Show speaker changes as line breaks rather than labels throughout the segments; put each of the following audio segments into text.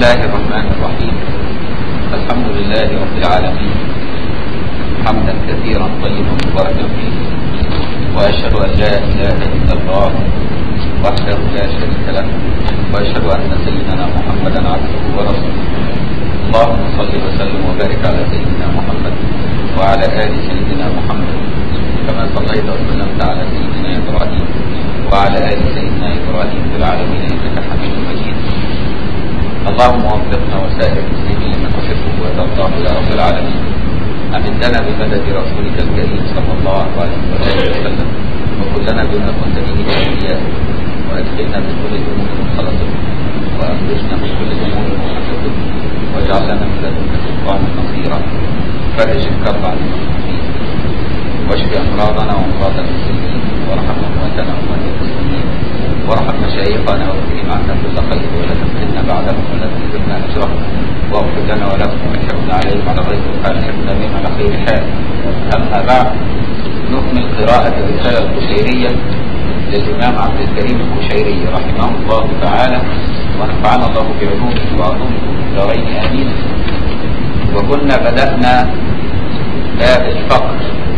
الله الرحمن الرحيم الحمد لله رب العالمين حمدا كثيرا طيبا مباركا فيه واشهد ان لا اله الا الله وحده لا شريك له واشهد ان سيدنا محمدا عبده ورسوله اللهم صل وسلم وبارك على سيدنا محمد وعلى ال سيدنا محمد كما صليت وسلمت على سيدنا ابراهيم وعلى ال سيدنا ابراهيم في العالمين انك حميد مجيد اللهم وفقنا وسائر المسلمين لما تحبه وترضاه يا رب العالمين امدنا بمدد رسولك الكريم صلى الله عليه وآله وسلم وكلنا بما كنت به اولياء وادخلنا من كل ذنوب مخلصه وانقذنا من كل ذنوب محدثه واجعل لنا من لدنك سلطانا نصيرا فرج الكرب عن المسلمين واشف امراضنا وامراض المسلمين وارحم امواتنا واموات المسلمين وارحم مشايخنا واكرم عنا كل خير ولا تفتنا بعدهم ولا تحرمنا اجرهم واغفر لنا ولهم واحرمنا عليهم على غير حال يحرمنا بهم على خير حال اما بعد نكمل قراءة الرسالة القشيرية للإمام عبد الكريم القشيري رحمه الله تعالى ونفعنا الله بعلومه وعلومه في الدارين آمين وكنا بدأنا باب الفقر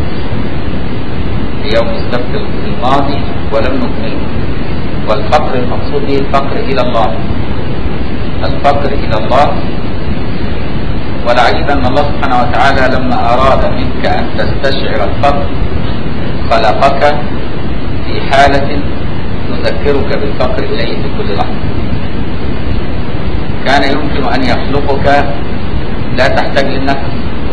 في يوم السبت الماضي ولم نكمله والفقر المقصود به الفقر إلى الله الفقر إلى الله والعجيب أن الله سبحانه وتعالى لما أراد منك أن تستشعر الفقر خلقك في حالة تذكرك بالفقر إليه في كل لحظة كان يمكن أن يخلقك لا تحتاج للنفس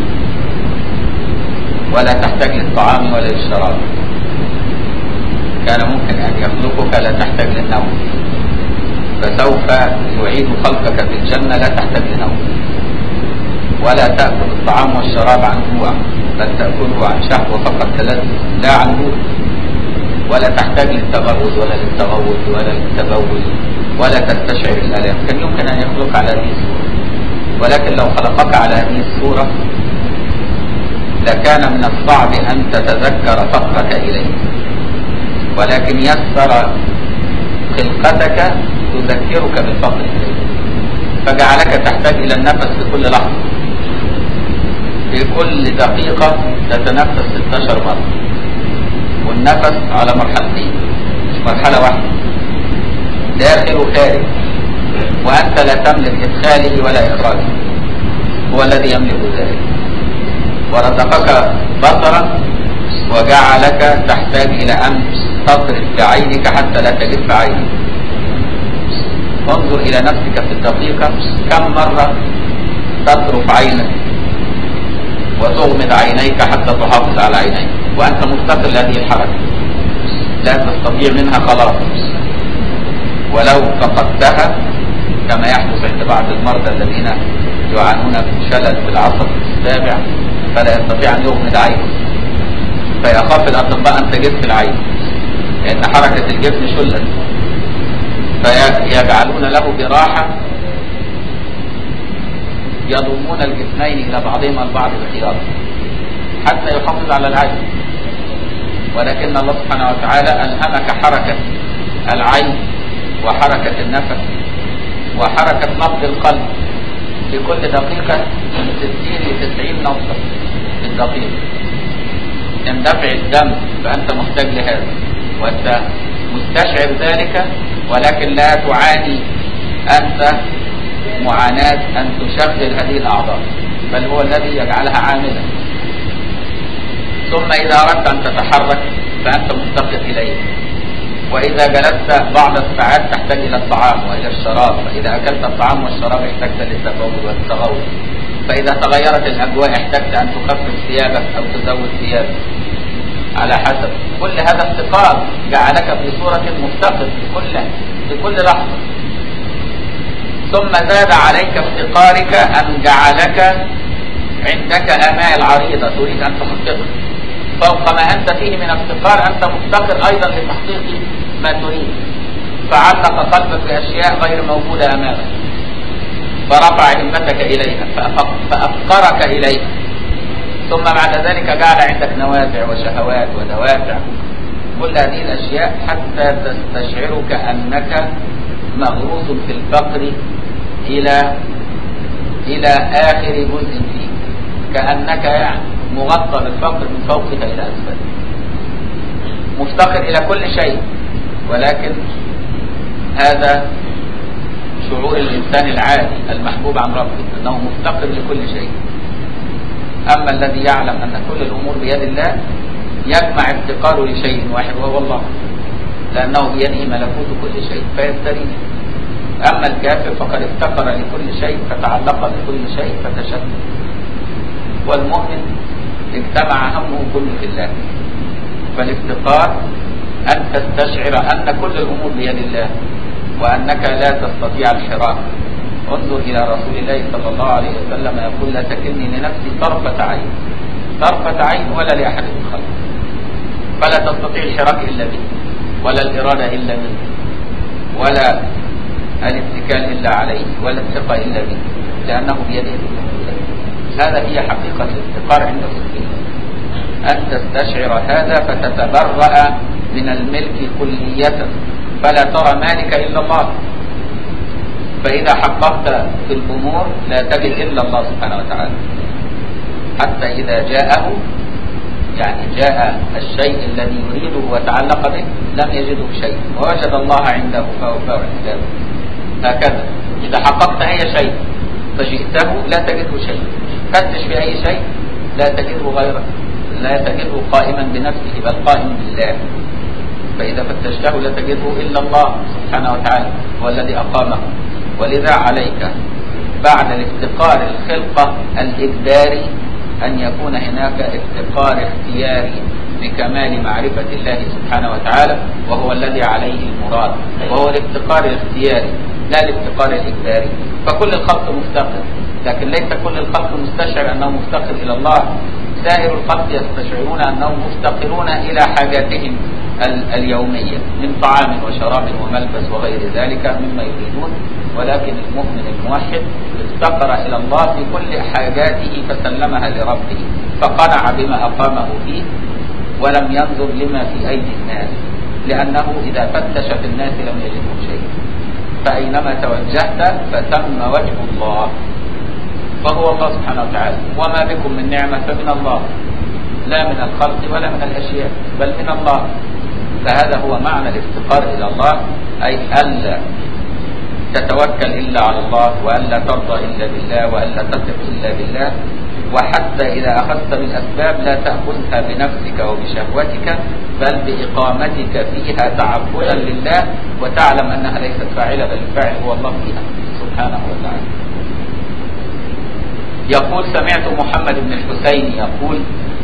ولا تحتاج للطعام ولا للشراب كان ممكن أن يخلقك لا تحتاج للنوم فسوف يعيد خلقك في الجنة لا تحتاج لنوم ولا تأكل الطعام والشراب عن جوع بل تأكله عن شهوة فقط تلذذ لا عن جوع ولا تحتاج للتبرز ولا للتغوط ولا للتبول ولا تستشعر الآلام كان يمكن أن يخلق على هذه الصورة ولكن لو خلقك على هذه الصورة لكان من الصعب أن تتذكر فقرك إليه ولكن يسر خلقتك تذكرك بالفقر إليه فجعلك تحتاج إلى النفس في كل لحظة في كل دقيقة تتنفس 16 مرة والنفس على مرحلتين مش مرحلة واحدة داخل وخارج وأنت لا تملك إدخاله ولا إخراجه هو الذي يملك ذلك ورزقك بصرا وجعلك تحتاج إلى أن تطرف بعينك حتى لا تجف عينك انظر إلى نفسك في الدقيقة كم مرة تطرف عينك وتغمض عينيك حتى تحافظ على عينيك وأنت مفتقر لهذه الحركة لا تستطيع منها خلاص ولو فقدتها كما يحدث عند بعض المرضى الذين يعانون من شلل في العصب السابع فلا يستطيع أن يغمض عينه فيخاف الأطباء أن تجف العين لأن حركة الجفن شلت فيجعلون له جراحة يضمون الجفنين إلى بعضهما البعض بخيار حتى يحافظ على العين ولكن الله سبحانه وتعالى ألهمك حركة العين وحركة النفس وحركة نبض القلب في كل دقيقة من 60 ل 90 نبضة في الدقيقة يندفع الدم فأنت محتاج لهذا وأنت مستشعر ذلك ولكن لا تعاني أنت معاناة أن تشغل هذه الأعضاء بل هو الذي يجعلها عاملة ثم إذا أردت أن تتحرك فأنت مفتقر إليه وإذا جلست بعض الساعات تحتاج إلى الطعام وإلى الشراب فإذا أكلت الطعام والشراب احتجت للتبول والتغوط فإذا تغيرت الأجواء احتجت أن تخفف ثيابك أو تزود ثيابك على حسب كل هذا افتقار جعلك في صورة مفتقر في كل في كل لحظة ثم زاد عليك افتقارك أن جعلك عندك آمال عريضة تريد أن تحققها فوق ما أنت فيه من افتقار أنت مفتقر أيضا لتحقيق ما تريد فعلق قلبك بأشياء غير موجودة أمامك فرفع همتك إليها فأفقرك إليها ثم بعد ذلك جعل عندك نوازع وشهوات ودوافع كل هذه الأشياء حتى تستشعرك أنك مغروس في الفقر إلى إلى آخر جزء فيه كأنك يعني مغطى بالفقر من فوقك إلى أسفل مفتقر إلى كل شيء ولكن هذا شعور الإنسان العادي المحبوب عن ربه أنه مفتقر لكل شيء أما الذي يعلم أن كل الأمور بيد الله يجمع افتقاره لشيء واحد وهو الله لأنه بيده ملكوت كل شيء فيستريح أما الكافر فقد افتقر لكل شيء فتعلق بكل شيء فتشتت والمؤمن اجتمع همه كله في الله فالافتقار أن تستشعر أن كل الأمور بيد الله وأنك لا تستطيع الحراك انظر إلى رسول الله صلى الله عليه وسلم يقول لا تكلني لنفسي طرفة عين طرفة عين ولا لأحد من خلقه فلا تستطيع الحراك إلا به ولا الإرادة إلا به ولا الاتكال إلا عليه ولا الثقة إلا به لأنه بيده هذا هي حقيقة الافتقار عند الصديق أن تستشعر هذا فتتبرأ من الملك كلية فلا ترى مالك إلا الله فإذا حققت في الأمور لا تجد إلا الله سبحانه وتعالى حتى إذا جاءه يعني جاء الشيء الذي يريده وتعلق به لم يجده شيء ووجد الله عنده فوفاه حسابه هكذا إذا حققت أي شيء فجئته لا تجده شيء فتش في أي شيء لا تجده غيره لا تجده قائما بنفسه بل قائم بالله فإذا فتشته لا تجده إلا الله سبحانه وتعالى هو الذي أقامه ولذا عليك بعد الافتقار الخلقة الإجباري أن يكون هناك افتقار اختياري بكمال معرفة الله سبحانه وتعالى وهو الذي عليه المراد وهو الافتقار الاختياري لا الافتقار الإجباري فكل الخلق مفتقر لكن ليس كل الخلق مستشعر أنه مفتقر إلى الله سائر الخلق يستشعرون أنهم مفتقرون إلى حاجاتهم اليومية من طعام وشراب وملبس وغير ذلك مما يريدون ولكن المؤمن الموحد افتقر إلى الله في كل حاجاته فسلمها لربه فقنع بما أقامه فيه ولم ينظر لما في أيدي الناس لأنه إذا فتش في الناس لم يجده شيء فأينما توجهت فثم وجه الله فهو الله سبحانه وتعالى وما بكم من نعمة فمن الله لا من الخلق ولا من الأشياء بل من الله فهذا هو معنى الافتقار إلى الله أي ألا تتوكل إلا على الله وألا ترضى إلا بالله وألا تثق إلا بالله وحتى إذا أخذت بالأسباب لا تأخذها بنفسك وبشهوتك بل بإقامتك فيها تعبدا لله وتعلم أنها ليست فاعلة بل الفاعل هو الله فيها سبحانه وتعالى يقول سمعت محمد بن الحسين يقول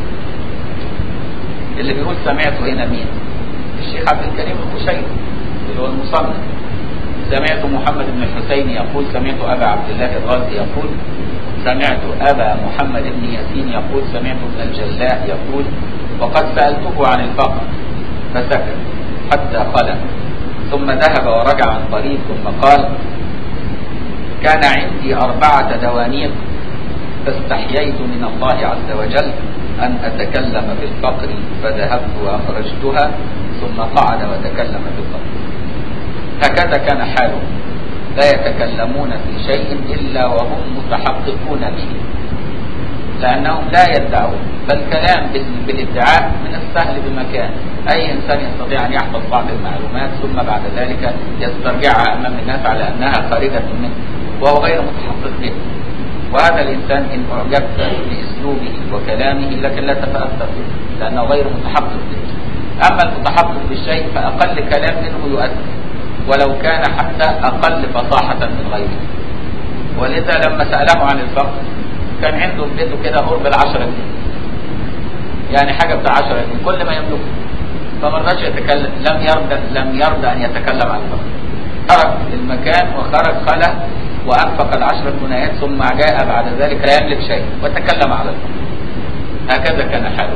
اللي بيقول سمعت هنا مين الشيخ عبد الكريم الخشيري اللي هو المصنف سمعت محمد بن الحسين يقول سمعت أبا عبد الله الرازي يقول سمعت أبا محمد بن ياسين يقول سمعت ابن الجلاء يقول وقد سألته عن الفقر فسكت حتى قلم ثم ذهب ورجع عن طريق ثم قال كان عندي أربعة دوانيق فاستحييت من الله عز وجل أن أتكلم بالفقر فذهبت وأخرجتها ثم قعد وتكلم بالفقر هكذا كان حاله لا يتكلمون في شيء إلا وهم متحققون به لأنهم لا يدعون فالكلام بالادعاء من السهل بمكان أي إنسان يستطيع أن يحفظ بعض المعلومات ثم بعد ذلك يسترجعها أمام الناس على أنها خارجة منه وهو غير متحقق به وهذا الإنسان إن أعجبت بأسلوبه وكلامه لكن لا تتأثر به لأنه غير متحقق به أما المتحقق بالشيء فأقل كلام منه يؤثر ولو كان حتى أقل فصاحة من غيره ولذا لما سأله عن الفقر كان عنده في بيته كده قرب العشرة جنيه يعني حاجة بتاع 10 جنيه كل ما يملكه فما رضاش يتكلم لم يرضى لم يرضى أن يتكلم عن الفقر ترك المكان وخرج خلى وأنفق العشرة جنيهات ثم جاء بعد ذلك لا يملك شيء وتكلم على الفقر هكذا كان حاله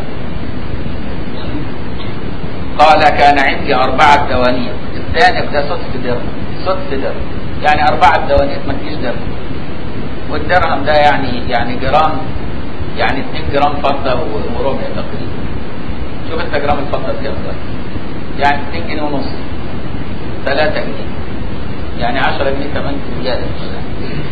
قال كان عندي أربعة دوانيق الدانق ده سدس درهم سدس درهم يعني أربعة دوانيق ما تجيش درهم والدرهم ده يعني يعني جرام يعني 2 جرام فضة وربع تقريبا شوف انت جرام الفضة بكام دلوقتي يعني 2 جنيه ونص 3 جنيه يعني 10 جنيه كمان زيادة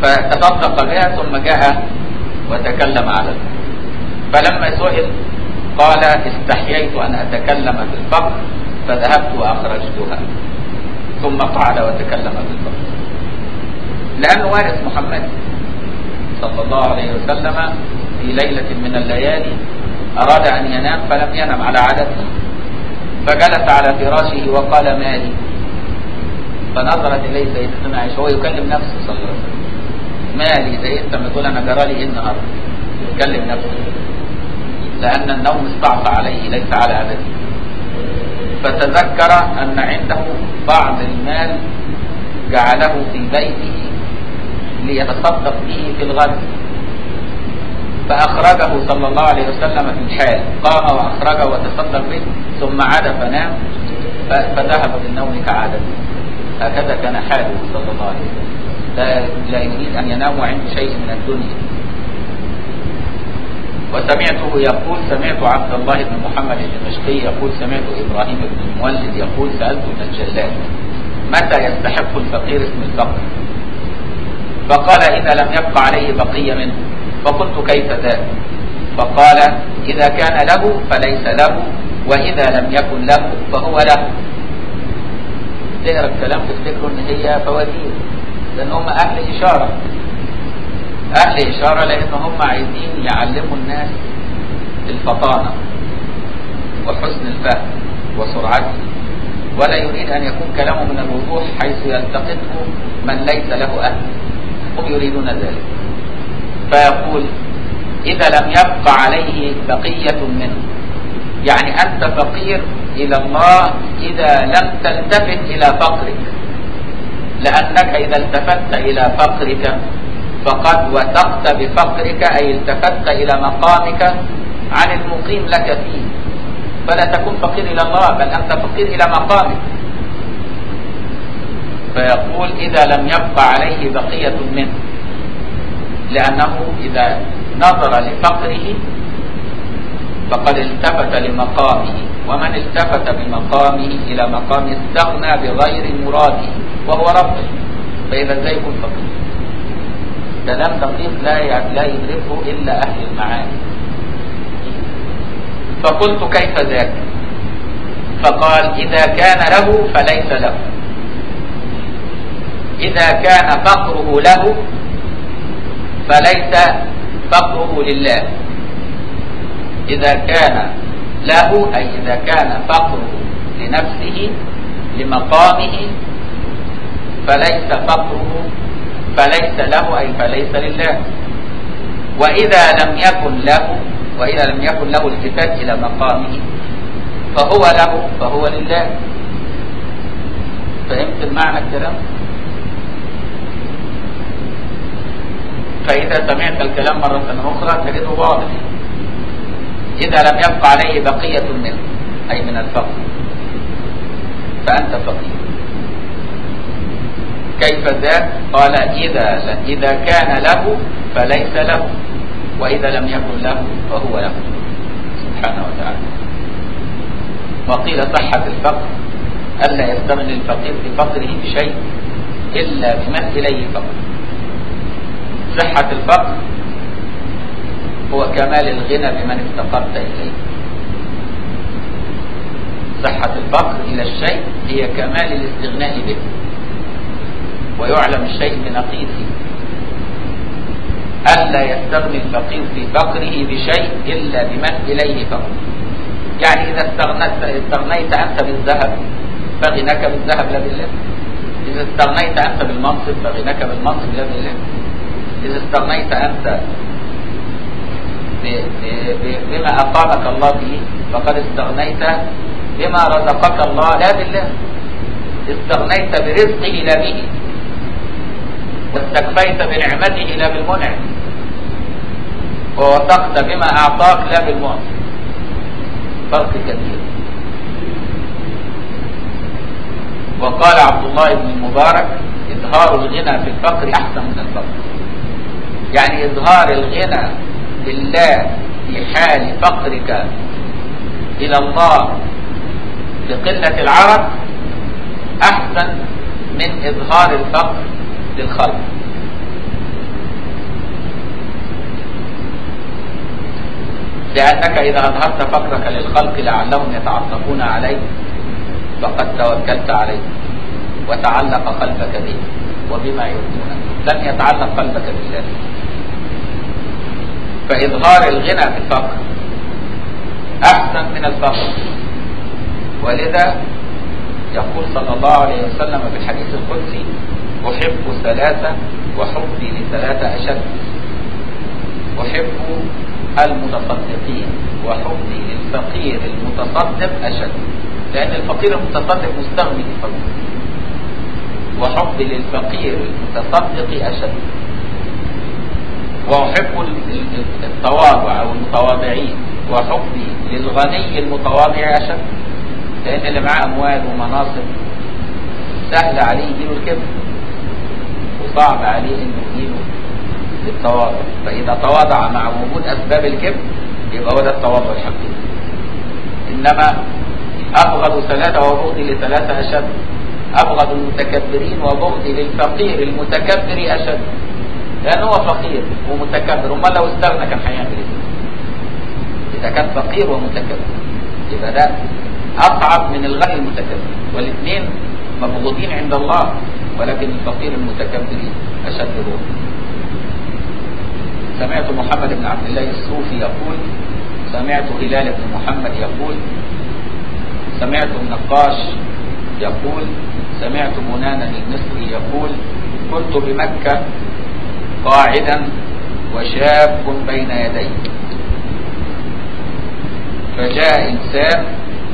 فتصدق بها ثم جاء وتكلم على المال فلما سئل قال استحييت أن أتكلم في الفقر فذهبت وأخرجتها ثم قعد وتكلم في الفقر لأنه وارث محمد صلى الله عليه وسلم في ليلة من الليالي أراد أن ينام فلم ينم على عادته فجلس على فراشه وقال مالي فنظرت إليه سيدتنا عائشة هو يكلم نفسه صلى الله عليه وسلم مالي زي انت ما تقول انا جرالي ايه النهارده يكلم نفسه لان النوم استعصى عليه ليس على عادته فتذكر ان عنده بعض المال جعله في بيته ليتصدق به في الغد فأخرجه صلى الله عليه وسلم في الحال قام وأخرجه وتصدق به ثم عاد فنام فذهب بالنوم كعادته هكذا كان حاله صلى الله عليه وسلم لا, لا يريد أن ينام عند شيء من الدنيا وسمعته يقول سمعت عبد الله بن محمد الدمشقي يقول سمعت إبراهيم بن المولد يقول سألت ابن الجلاد متى يستحق الفقير اسم الفقر فقال إذا لم يبق عليه بقية منه فقلت كيف ذاك فقال إذا كان له فليس له وإذا لم يكن له فهو له تقرا الكلام تفتكروا ان هي فوازير لان هم اهل اشاره اهل اشاره لان هم عايزين يعلموا الناس الفطانه وحسن الفهم وسرعته ولا يريد ان يكون كلامه من الوضوح حيث يلتقطه من ليس له اهل هم يريدون ذلك فيقول اذا لم يبق عليه بقيه منه يعني انت فقير الى الله اذا لم تلتفت الى فقرك لانك اذا التفت الى فقرك فقد وثقت بفقرك اي التفت الى مقامك عن المقيم لك فيه فلا تكن فقير الى الله بل انت فقير الى مقامك فيقول اذا لم يبق عليه بقيه منه لانه اذا نظر لفقره فقد التفت لمقامه ومن التفت بمقامه إلى مقام استغنى بغير مراده وهو ربه فإذا ازاي يكون فقير كلام دقيق لا لا يدركه إلا أهل المعاني فقلت كيف ذاك فقال إذا كان له فليس له إذا كان فقره له فليس فقره لله إذا كان له أي إذا كان فقره لنفسه لمقامه فليس فقره فليس له أي فليس لله وإذا لم يكن له وإذا لم يكن له التفات إلى مقامه فهو له فهو لله فهمت المعنى الكلام فإذا سمعت الكلام مرة أخرى تجده واضح إذا لم يبق عليه بقية منه أي من الفقر فأنت فقير كيف ذاك قال إذا إذا كان له فليس له وإذا لم يكن له فهو له سبحانه وتعالى وقيل صحة الفقر ألا يستغني الفقير بفقره بشيء إلا بمن إليه فقر صحة الفقر هو كمال الغنى بمن افتقرت إليه صحة الفقر إلى الشيء هي كمال الاستغناء به ويعلم الشيء بنقيضه ألا يستغني الفقير في فقره بشيء إلا بمن إليه فقر يعني إذا استغنيت استغنيت أنت بالذهب فغناك بالذهب لا بالله إذا استغنيت أنت بالمنصب فغناك بالمنصب لا بالله إذا استغنيت أنت بما أقامك الله به فقد استغنيت بما رزقك الله لا بالله استغنيت برزقه لا به واستكفيت بنعمته لا بالمنعم ووثقت بما أعطاك لا بالمعطي فرق كبير وقال عبد الله بن المبارك إظهار الغنى في الفقر أحسن من الفقر يعني إظهار الغنى بالله في حال فقرك إلى الله لقلة العرب أحسن من إظهار الفقر للخلق لأنك إذا أظهرت فقرك للخلق لعلهم يتعطفون عليك فقد توكلت عليه وتعلق قلبك به وبما يؤمنون لم يتعلق قلبك بالله فإظهار الغنى في الفقر أحسن من الفقر ولذا يقول صلى الله عليه وسلم في الحديث القدسي أحب ثلاثة وحبي لثلاثة أشد أحب المتصدقين وحبي للفقير المتصدق أشد لأن الفقير المتصدق مستغني بفضله وحبي للفقير المتصدق أشد وأحب التواضع أو المتواضعين وحبي للغني المتواضع أشد لأن اللي معاه أموال ومناصب سهل عليه يجيله الكبر وصعب عليه إنه يجيله التواضع فإذا تواضع مع وجود أسباب الكبر يبقى هو ده التواضع الحقيقي إنما أبغض ثلاثة وبغضي لثلاثة أشد أبغض المتكبرين وبغضي للفقير المتكبر أشد لأن هو فقير ومتكبر أمال لو استغنى كان هيعمل إيه؟ إذا كان فقير ومتكبر يبقى ده أصعب من الغني المتكبر والاثنين مبغوضين عند الله ولكن الفقير المتكبر أشد بغض سمعت محمد بن عبد الله الصوفي يقول سمعت هلال بن محمد يقول سمعت النقاش يقول سمعت منانا المصري يقول كنت بمكة قاعدا وشاب بين يدي فجاء إنسان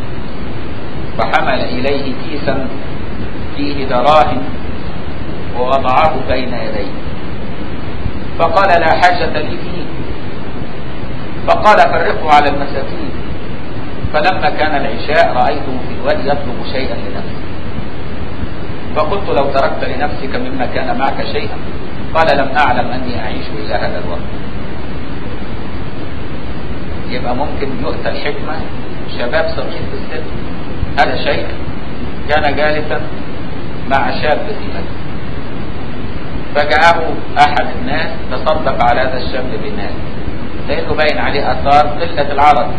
فحمل إليه كيسا فيه دراهم ووضعه بين يديه فقال لا حاجة لي فيه فقال فرقه على المساكين فلما كان العشاء رأيته في الوادي يطلب شيئا لنفسه فقلت لو تركت لنفسك مما كان معك شيئا قال لم أعلم أني أعيش إلى هذا الوقت يبقى ممكن يؤتى الحكمة شباب صغير في السن هذا شيخ كان جالسا مع شاب في مكة فجاءه أحد الناس تصدق على هذا الشاب بمال لأنه باين عليه آثار قلة العرض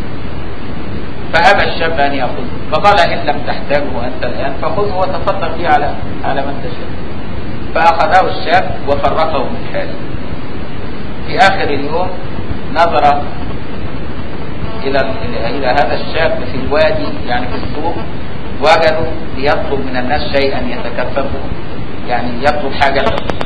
فأبى الشاب أن يأخذه فقال إن لم تحتاجه أنت الآن فخذه وتصدق به على على من تشاء فأخذه الشاب وفرقه من حاله في آخر اليوم نظر إلى إلى هذا الشاب في الوادي يعني في السوق وجدوا يطلب من الناس شيئا يتكففه يعني يطلب حاجة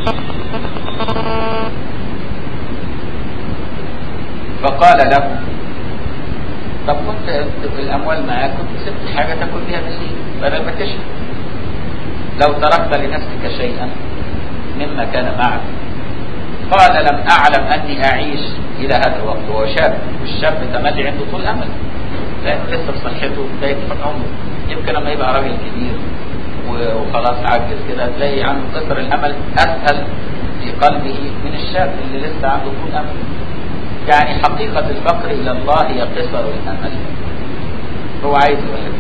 فقال له طب كنت الأموال معاك كنت سبت حاجة تاكل بيها بالليل بدل ما تشرب لو تركت لنفسك شيئا مما كان معك قال لم أعلم أني أعيش إلى هذا الوقت وهو شاب والشاب تملي عنده طول أمل لأنه لسه بصحته بداية عمره يمكن لما يبقى راجل كبير وخلاص عجز كده تلاقي عنده قصر الأمل أسهل في قلبه من الشاب اللي لسه عنده طول أمل يعني حقيقة الفقر إلى الله هي قصر الأمل هو عايز يقول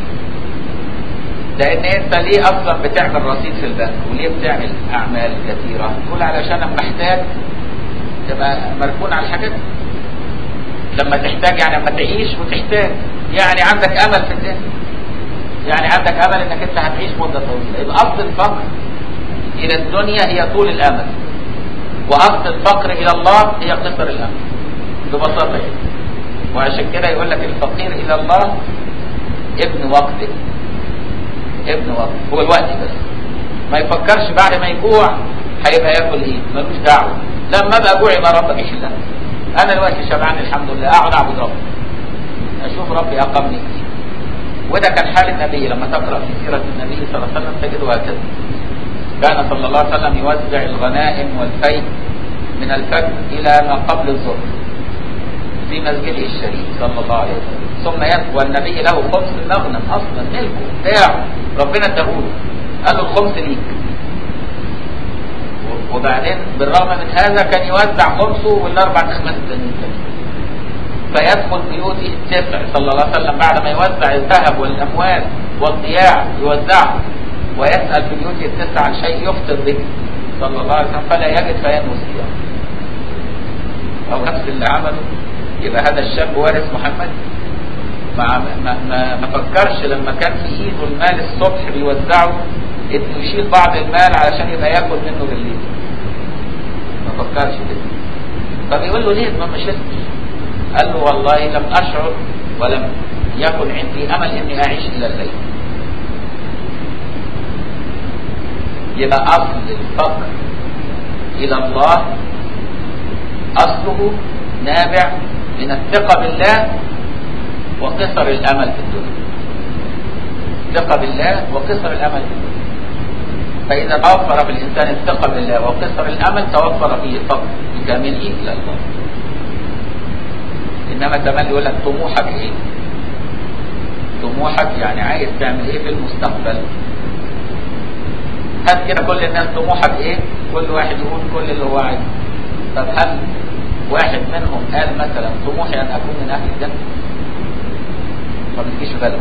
لان انت ليه اصلا بتعمل رصيد في البنك وليه بتعمل اعمال كثيره تقول علشان اما احتاج تبقى مركون على الحاجات لما تحتاج يعني اما تعيش وتحتاج يعني عندك امل في الدنيا يعني عندك امل انك انت هتعيش مده طويله يبقى اصل الفقر الى الدنيا هي طول الامل واصل الفقر الى الله هي قصر الامل ببساطه يعني وعشان كده يقول لك الفقير الى الله ابن وقته ابن وقت هو الوقت بس ما يفكرش بعد ما يجوع هيبقى ياكل ايه ملوش دعوه لما ابقى جوع يبقى ربك يحلها انا دلوقتي شبعان الحمد لله اقعد اعبد ربي اشوف ربي اقامني فيه وده كان حال النبي لما تقرا في سيره النبي صلى الله عليه وسلم تجده هكذا كان صلى الله عليه وسلم يوزع الغنائم والفيء من الفجر الى ما قبل الظهر في مسجده الشريف صلى الله عليه وسلم ثم يأتي والنبي له خمس المغنم اصلا ملكه بتاعه ربنا اداهوله قال له الخمس ليك وبعدين بالرغم من هذا كان يوزع خمسه والاربع خمس التانيين فيدخل بيوته التسع صلى الله عليه وسلم بعد ما يوزع الذهب والاموال والضياع يوزعه ويسال في بيوته التسع عن شيء يفطر به صلى الله عليه وسلم فلا يجد فينوي الصيام او نفس اللي عمله يبقى هذا الشاب وارث محمد ما ما ما, ما فكرش لما كان في ايده المال الصبح بيوزعه انه يشيل بعض المال علشان يبقى ياكل منه بالليل ما فكرش كده فبيقول له ليه ما مشيتش قال له والله لم اشعر ولم يكن عندي امل اني اعيش الى الليل يبقى اصل الفقر الى الله اصله نابع من الثقه بالله وقصر الامل في الدنيا ثقه بالله وقصر الامل في الدنيا فاذا توفر في الانسان الثقه بالله وقصر الامل توفر فيه الفقر بكامله الى الله انما كمان يقول لك طموحك ايه طموحك يعني عايز تعمل ايه في المستقبل هات كده كل الناس طموحك ايه كل واحد يقول كل اللي هو عايزه طب هل واحد منهم قال مثلا طموحي ان اكون من اهل الجنه ما بتجيش باله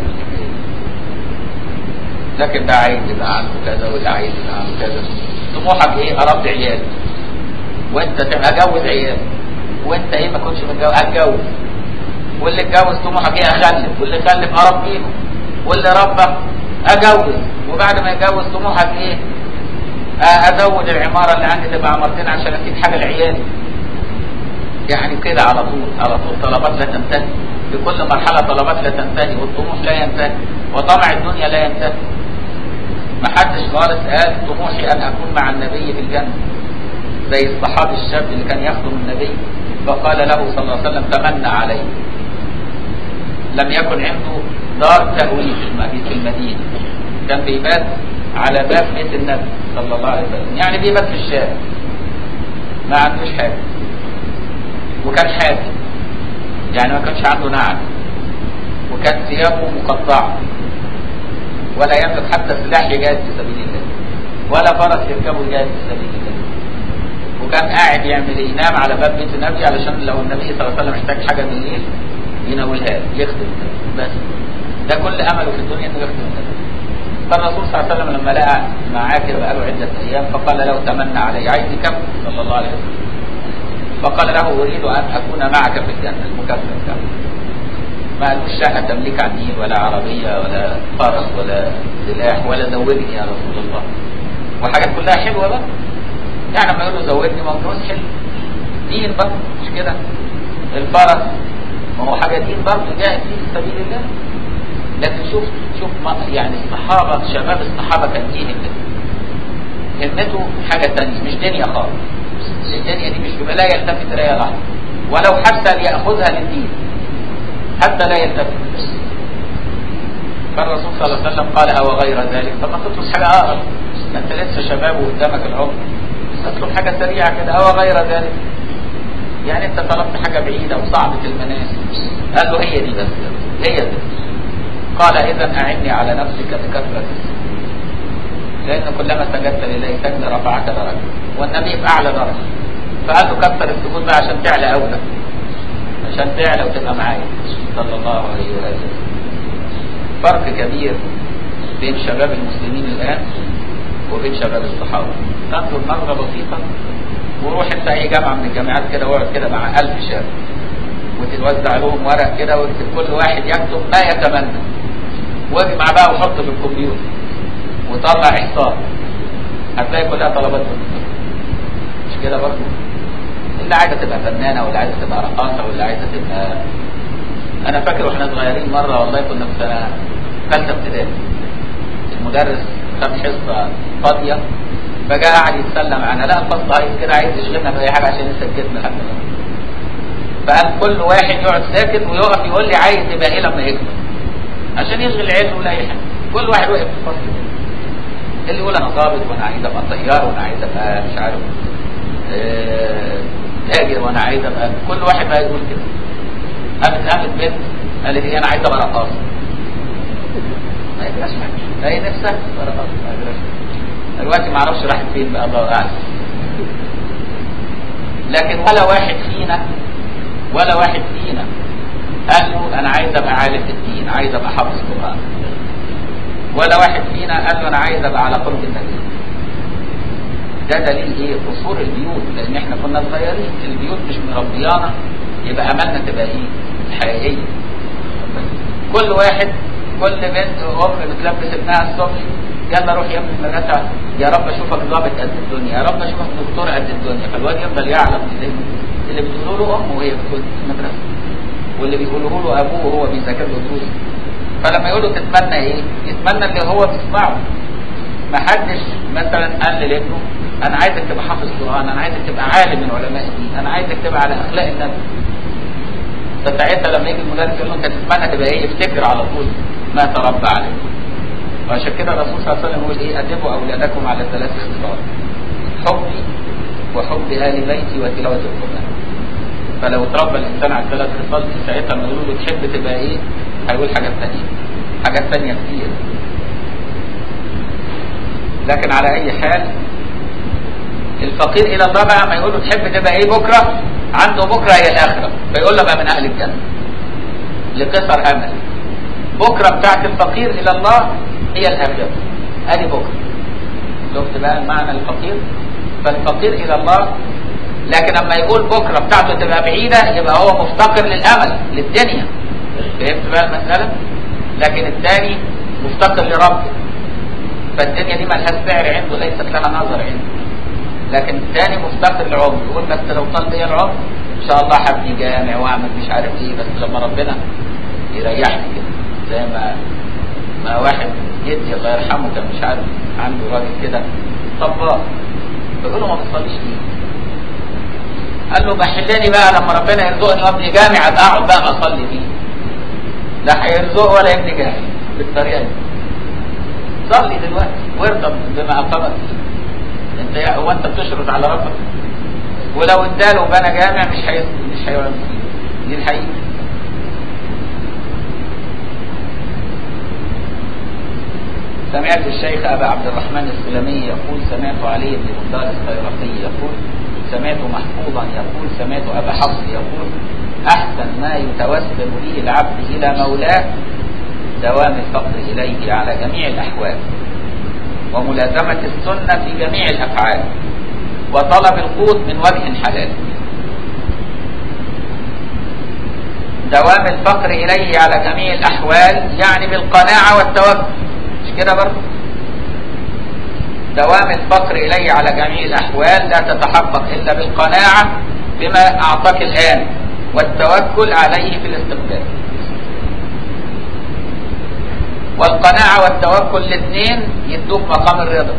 لكن ده عايز يبقى عنده كذا وده عايز يبقى عنده كذا طموحك ايه اربي عيال وانت تبقى اجوز عيال وانت ايه ما كنتش متجوز اتجوز واللي اتجوز طموحك ايه اخلف واللي خلف اربيهم واللي ربى اجوز وبعد ما يتجوز طموحك ايه ازود العماره اللي عندي تبقى عمارتين عشان اسيب حاجه لعيالي يعني كده على طول على طول طلبات لا تنتهي في كل مرحله طلبات لا تنتهي والطموح لا ينتهي وطمع الدنيا لا ينتهي ما حدش خالص قال طموحي ان اكون مع النبي في الجنه زي الصحابي الشاب اللي كان يخدم النبي فقال له صلى الله عليه وسلم تمنى علي لم يكن عنده دار تأويل في المدينة كان بيبات على باب بيت النبي صلى الله عليه وسلم يعني بيبات في الشارع ما عندوش حاجة وكان حاكم يعني ما كانش عنده نعم وكان ثيابه مقطعة ولا يملك حتى سلاح يجاهد في سبيل الله ولا فرس يركبه يجاهد في سبيل الله وكان قاعد يعمل ايه ينام على باب بيت النبي علشان لو النبي صلى الله عليه وسلم محتاج حاجه بالليل يناولها له يخدم النبي بس ده كل امله في الدنيا انه يخدم النبي فالرسول صلى الله عليه وسلم لما لقى معاه كده بقاله عده ايام فقال له تمنى علي عايز يكمل صلى الله عليه وسلم فقال له اريد ان اكون معك في الجنه المكفر بتاعه ما قالوش شقه تملك على النيل ولا عربيه ولا فرس ولا سلاح ولا زوجني يا رسول الله وحاجات كلها حلوه بقى يعني لما يقول له زوجني ما هو جواز حلو دين برضه مش كده الفرس ما هو حاجه دين برضه جاهد فيه في سبيل الله لكن شوف شوف يعني الصحابه شباب الصحابه كان ايه همته همته حاجه ثانيه مش دنيا خالص الدنيا دي مش بيبقى لا يلتفت اليها لحظه ولو حتى ليأخذها للدين حتى لا يلتفت فالرسول صلى الله عليه وسلم قال أو غير ذلك طب ما تطلب حاجة أقرب ما أنت لسه شباب وقدامك العمر تطلب حاجة سريعة كده أو غير ذلك يعني أنت طلبت حاجة بعيدة وصعبة المنام قال له هي دي بس هي دي قال إذا أعني على نفسك بكثرة لأن كلما سجدت لله سجد رفعك درجة والنبي في أعلى درجة فقال له كثر السجود بقى عشان تعلى أولى عشان تعلى وتبقى معايا صلى الله عليه وسلم فرق كبير بين شباب المسلمين الآن وبين شباب الصحابة ننظر نظرة بسيطة وروح انت اي جامعة من الجامعات كده واقعد كده مع ألف شاب وتوزع لهم ورق كده ويكتب كل واحد يكتب ما يتمنى واجمع بقى وحط في الكمبيوتر وطلع احصاء هتلاقي كلها طلبات مش كده برضه اللي عايزه تبقى فنانه واللي عايزه تبقى رقاصه واللي عايزه تبقى انا فاكر واحنا صغيرين مره والله كنا في سنه ثالثه ابتدائي المدرس خد حصه فاضيه فجاء قعد يتسلى معانا لا الفصل عايز كده عايز يشغلنا باي حاجه عشان يسكتنا لحد فقال كل واحد يقعد ساكت ويقف يقول لي عايز يبقى ايه لما يكبر عشان يشغل عيله ولا اي حاجه كل واحد وقف في الفصل اللي يقول انا ضابط وانا عايز ابقى طيار وانا عايز ابقى مش عارف تاجر وانا عايز ابقى كل واحد بقى يقول كده قامت قامت بنت قالت لي انا عايز ابقى رقاصه ما يجراش حاجه هي نفسها تبقى رقاصه ما يجراش دلوقتي ما اعرفش راحت فين بقى الله اعلم لكن ولا واحد فينا ولا واحد فينا قال له انا عايز ابقى عالم في الدين عايز ابقى حافظ قران ولا واحد فينا قال له انا عايز ابقى على قرب النبي ده دليل ايه قصور البيوت لان احنا كنا صغيرين البيوت مش مربيانا يبقى املنا تبقى ايه حقيقيه كل واحد كل بنت ام بتلبس ابنها الصبح يلا روح يا ابني المدرسه يا رب اشوفك ضابط قد الدنيا يا رب اشوفك دكتور قد الدنيا فالواد يفضل يعلم اللي, اللي بتقوله له امه وهي في المدرسه واللي بيقوله له ابوه وهو بيذاكر له دروس فلما يقول له تتمنى ايه؟ يتمنى اللي هو بيسمعه ما حدش مثلا قال لابنه انا عايزك تبقى حافظ قران انا عايزك تبقى عالم من علماء الدين انا عايزك تبقى على اخلاق النبي فساعتها لما يجي المدرس يقول له انت تتمنى تبقى ايه يفتكر على طول ما تربى عليه وعشان كده الرسول صلى الله عليه وسلم يقول ايه ادبوا اولادكم على ثلاث خصال حبي وحب ال بيتي وتلاوه القران فلو تربى الانسان على الثلاث خصال دي ساعتها لما يقولوا له تحب تبقى ايه هيقول حاجات ثانيه حاجات ثانيه كتير لكن على اي حال الفقير الى الله بقى ما يقول له تحب تبقى ايه بكره عنده بكره هي الاخره فيقول له بقى من اهل الجنه لقصر امل بكره بتاعت الفقير الى الله هي الاخره ادي بكره شفت بقى معنى الفقير فالفقير الى الله لكن لما يقول بكره بتاعته تبقى بعيده يبقى هو مفتقر للامل للدنيا فهمت بقى المساله لكن الثاني مفتقر لربه فالدنيا دي ملهاش سعر عنده ليست لها نظر عنده لكن الثاني مفتقر للعمر يقول بس لو طال بيا العمر ان شاء الله هبني جامع واعمل مش عارف ايه بس لما ربنا يريحني كده زي ما ما واحد جدي الله يرحمه كان مش عارف عنده راجل كده طباخ فيقول له ما بتصليش ليه؟ قال له بحلني بقى لما ربنا يرزقني وابني جامع ابقى اقعد بقى اصلي فيه لا هيرزقه ولا يبني جامع بالطريقه دي صلي دلوقتي وارضى بما اقامك فيه انت هو انت بتشرط على ربك ولو اداله بنى جامع مش هي مش هيقعد فيه دي الحقيقه سمعت الشيخ ابا عبد الرحمن السلمي يقول سمعت علي بن مختار الخيرقي يقول سمعت محفوظا يقول سمعت ابا حفص يقول احسن ما يتوسل به العبد الى مولاه دوام الفقر اليه على جميع الاحوال وملازمه السنه في جميع الافعال وطلب القوت من وجه حلال دوام الفقر اليه على جميع الاحوال يعني بالقناعه والتوكل مش كده برضه دوام الفقر إليه على جميع الأحوال لا تتحقق إلا بالقناعة بما أعطاك الآن والتوكل عليه في الاستقبال والقناعة والتوكل الاثنين يدوك مقام الرضا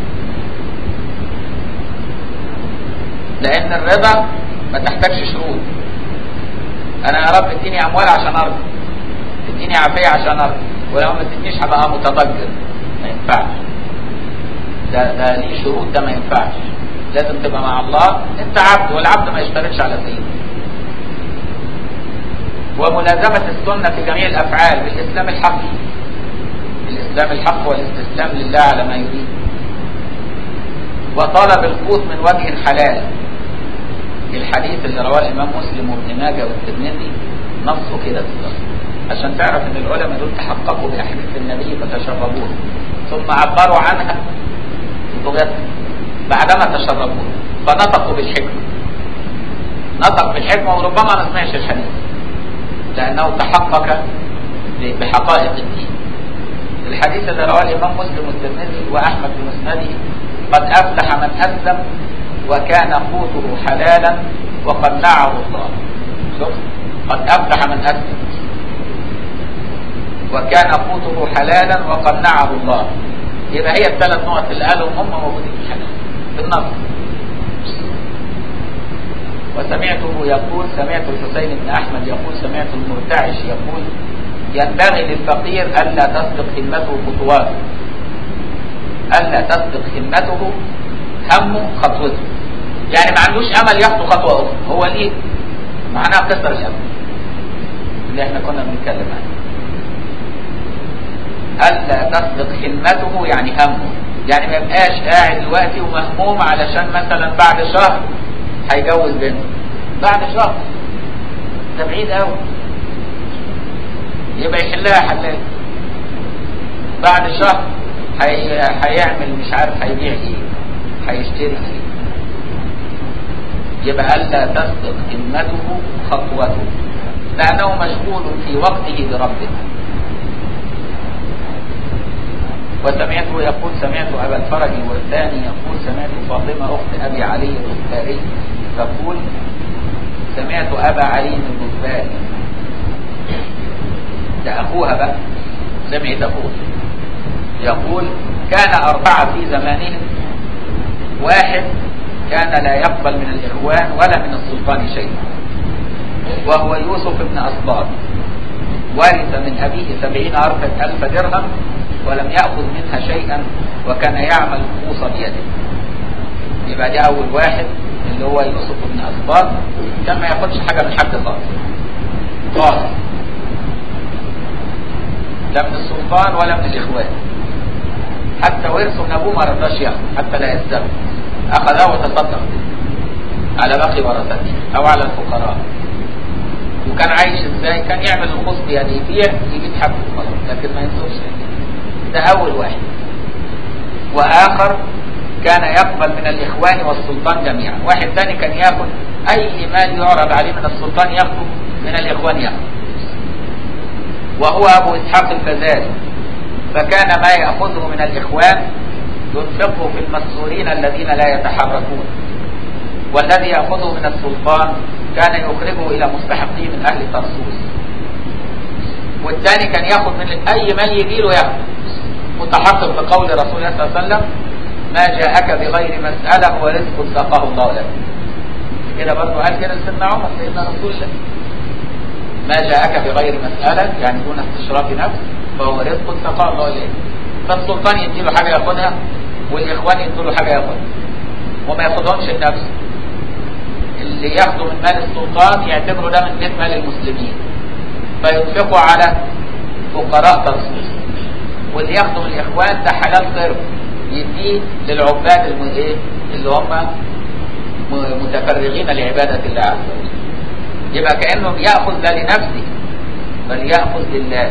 لأن الرضا ما تحتاجش شروط أنا يا رب اديني أموال عشان أرضى اديني عافية عشان أرضى ولو ما تدينيش هبقى متضجر ما ينفعش ده ده ليه شروط ده ما ينفعش لازم تبقى مع الله انت عبد والعبد ما يشتركش على سيده وملازمة السنة في جميع الأفعال بالإسلام الحق الإسلام الحق والاستسلام لله على ما يريد وطلب القوت من وجه حلال الحديث اللي رواه الإمام مسلم وابن ماجه والترمذي نصه كده بالظبط عشان تعرف ان العلماء دول تحققوا باحاديث النبي فتشربوها ثم عبروا عنها بلغتهم بعدما تشربوها فنطقوا بالحكمه نطق بالحكمه وربما ما سمعش الحديث لانه تحقق بحقائق الدين الحديث اللي رواه الامام مسلم والترمذي واحمد بمسنده قد افلح من اسلم وكان قوته حلالا وقنعه الله شوف قد افلح من اسلم وكان قوته حلالا وقنعه الله يبقى هي الثلاث نقط اللي قالهم هم موجودين في الحديث في النص وسمعته يقول سمعت الحسين بن احمد يقول سمعت المرتعش يقول ينبغي للفقير الا تسبق همته خطواته الا تسبق همته همه خطوته يعني ما عندوش امل يخطو خطوه اخرى هو ليه معناها قصر الامل اللي احنا كنا بنتكلم عنه ألا تسبق همته يعني همه يعني ما يبقاش قاعد دلوقتي ومهموم علشان مثلا بعد شهر هيجوز بنته بعد شهر ده بعيد قوي يبقى يحلها حلال بعد شهر هي... هيعمل مش عارف هيبيع ايه هيشتري ايه يبقى ألا تسبق همته خطوته لأنه مشغول في وقته بربه وسمعته يقول سمعت أبا الفرج والثاني يقول سمعت فاطمة أخت أبي علي الغفاري تقول سمعت أبا علي الغفاري ده أخوها بقى سمعت أخوها يقول كان أربعة في زمانهم واحد كان لا يقبل من الإخوان ولا من السلطان شيئا وهو يوسف بن أصباط ورث من أبيه سبعين ألف درهم ولم يأخذ منها شيئا وكان يعمل الخوص بيده يبقى دي أول واحد اللي هو يوسف بن أصباط كان ما ياخدش حاجة من حد خالص خالص لا من السلطان ولا من الإخوان حتى ورثه من أبوه ما رضاش ياخد حتى لا يستغل أخذه وتصدق به على باقي ورثته أو على الفقراء وكان عايش ازاي كان يعمل الخص يعني يبيع يجيب حبه خلاص لكن ما ينصرش ده اول واحد واخر كان يقبل من الاخوان والسلطان جميعا واحد ثاني كان ياخذ اي مال يعرض عليه من السلطان ياخذه من الاخوان ياخذه وهو ابو اسحاق الفزاري فكان ما ياخذه من الاخوان ينفقه في المسرورين الذين لا يتحركون والذي ياخذه من السلطان كان يخرجه الى مستحقيه من اهل طرسوس والثاني كان ياخذ من اي مال يجي له ياخذ متحقق بقول رسول الله صلى الله عليه وسلم ما جاءك بغير مسألة هو رزق ساقه الله لك كده برضه قال كده سيدنا عمر سيدنا رسول الله ما جاءك بغير مسألة يعني دون استشراف نفس فهو رزق ساقه الله لك فالسلطان يديله حاجة ياخدها والإخوان يديله حاجة ياخدها وما ياخدهمش لنفسه اللي ياخده من مال السلطان يعتبره ده من بيت مال المسلمين فينفقوا على فقراء ترسوس واللي ياخده من الاخوان ده حلال صرف يديه للعباد الم... ايه اللي هم متفرغين لعبادة الله عز وجل يبقى كأنه يأخذ لا لنفسه بل يأخذ لله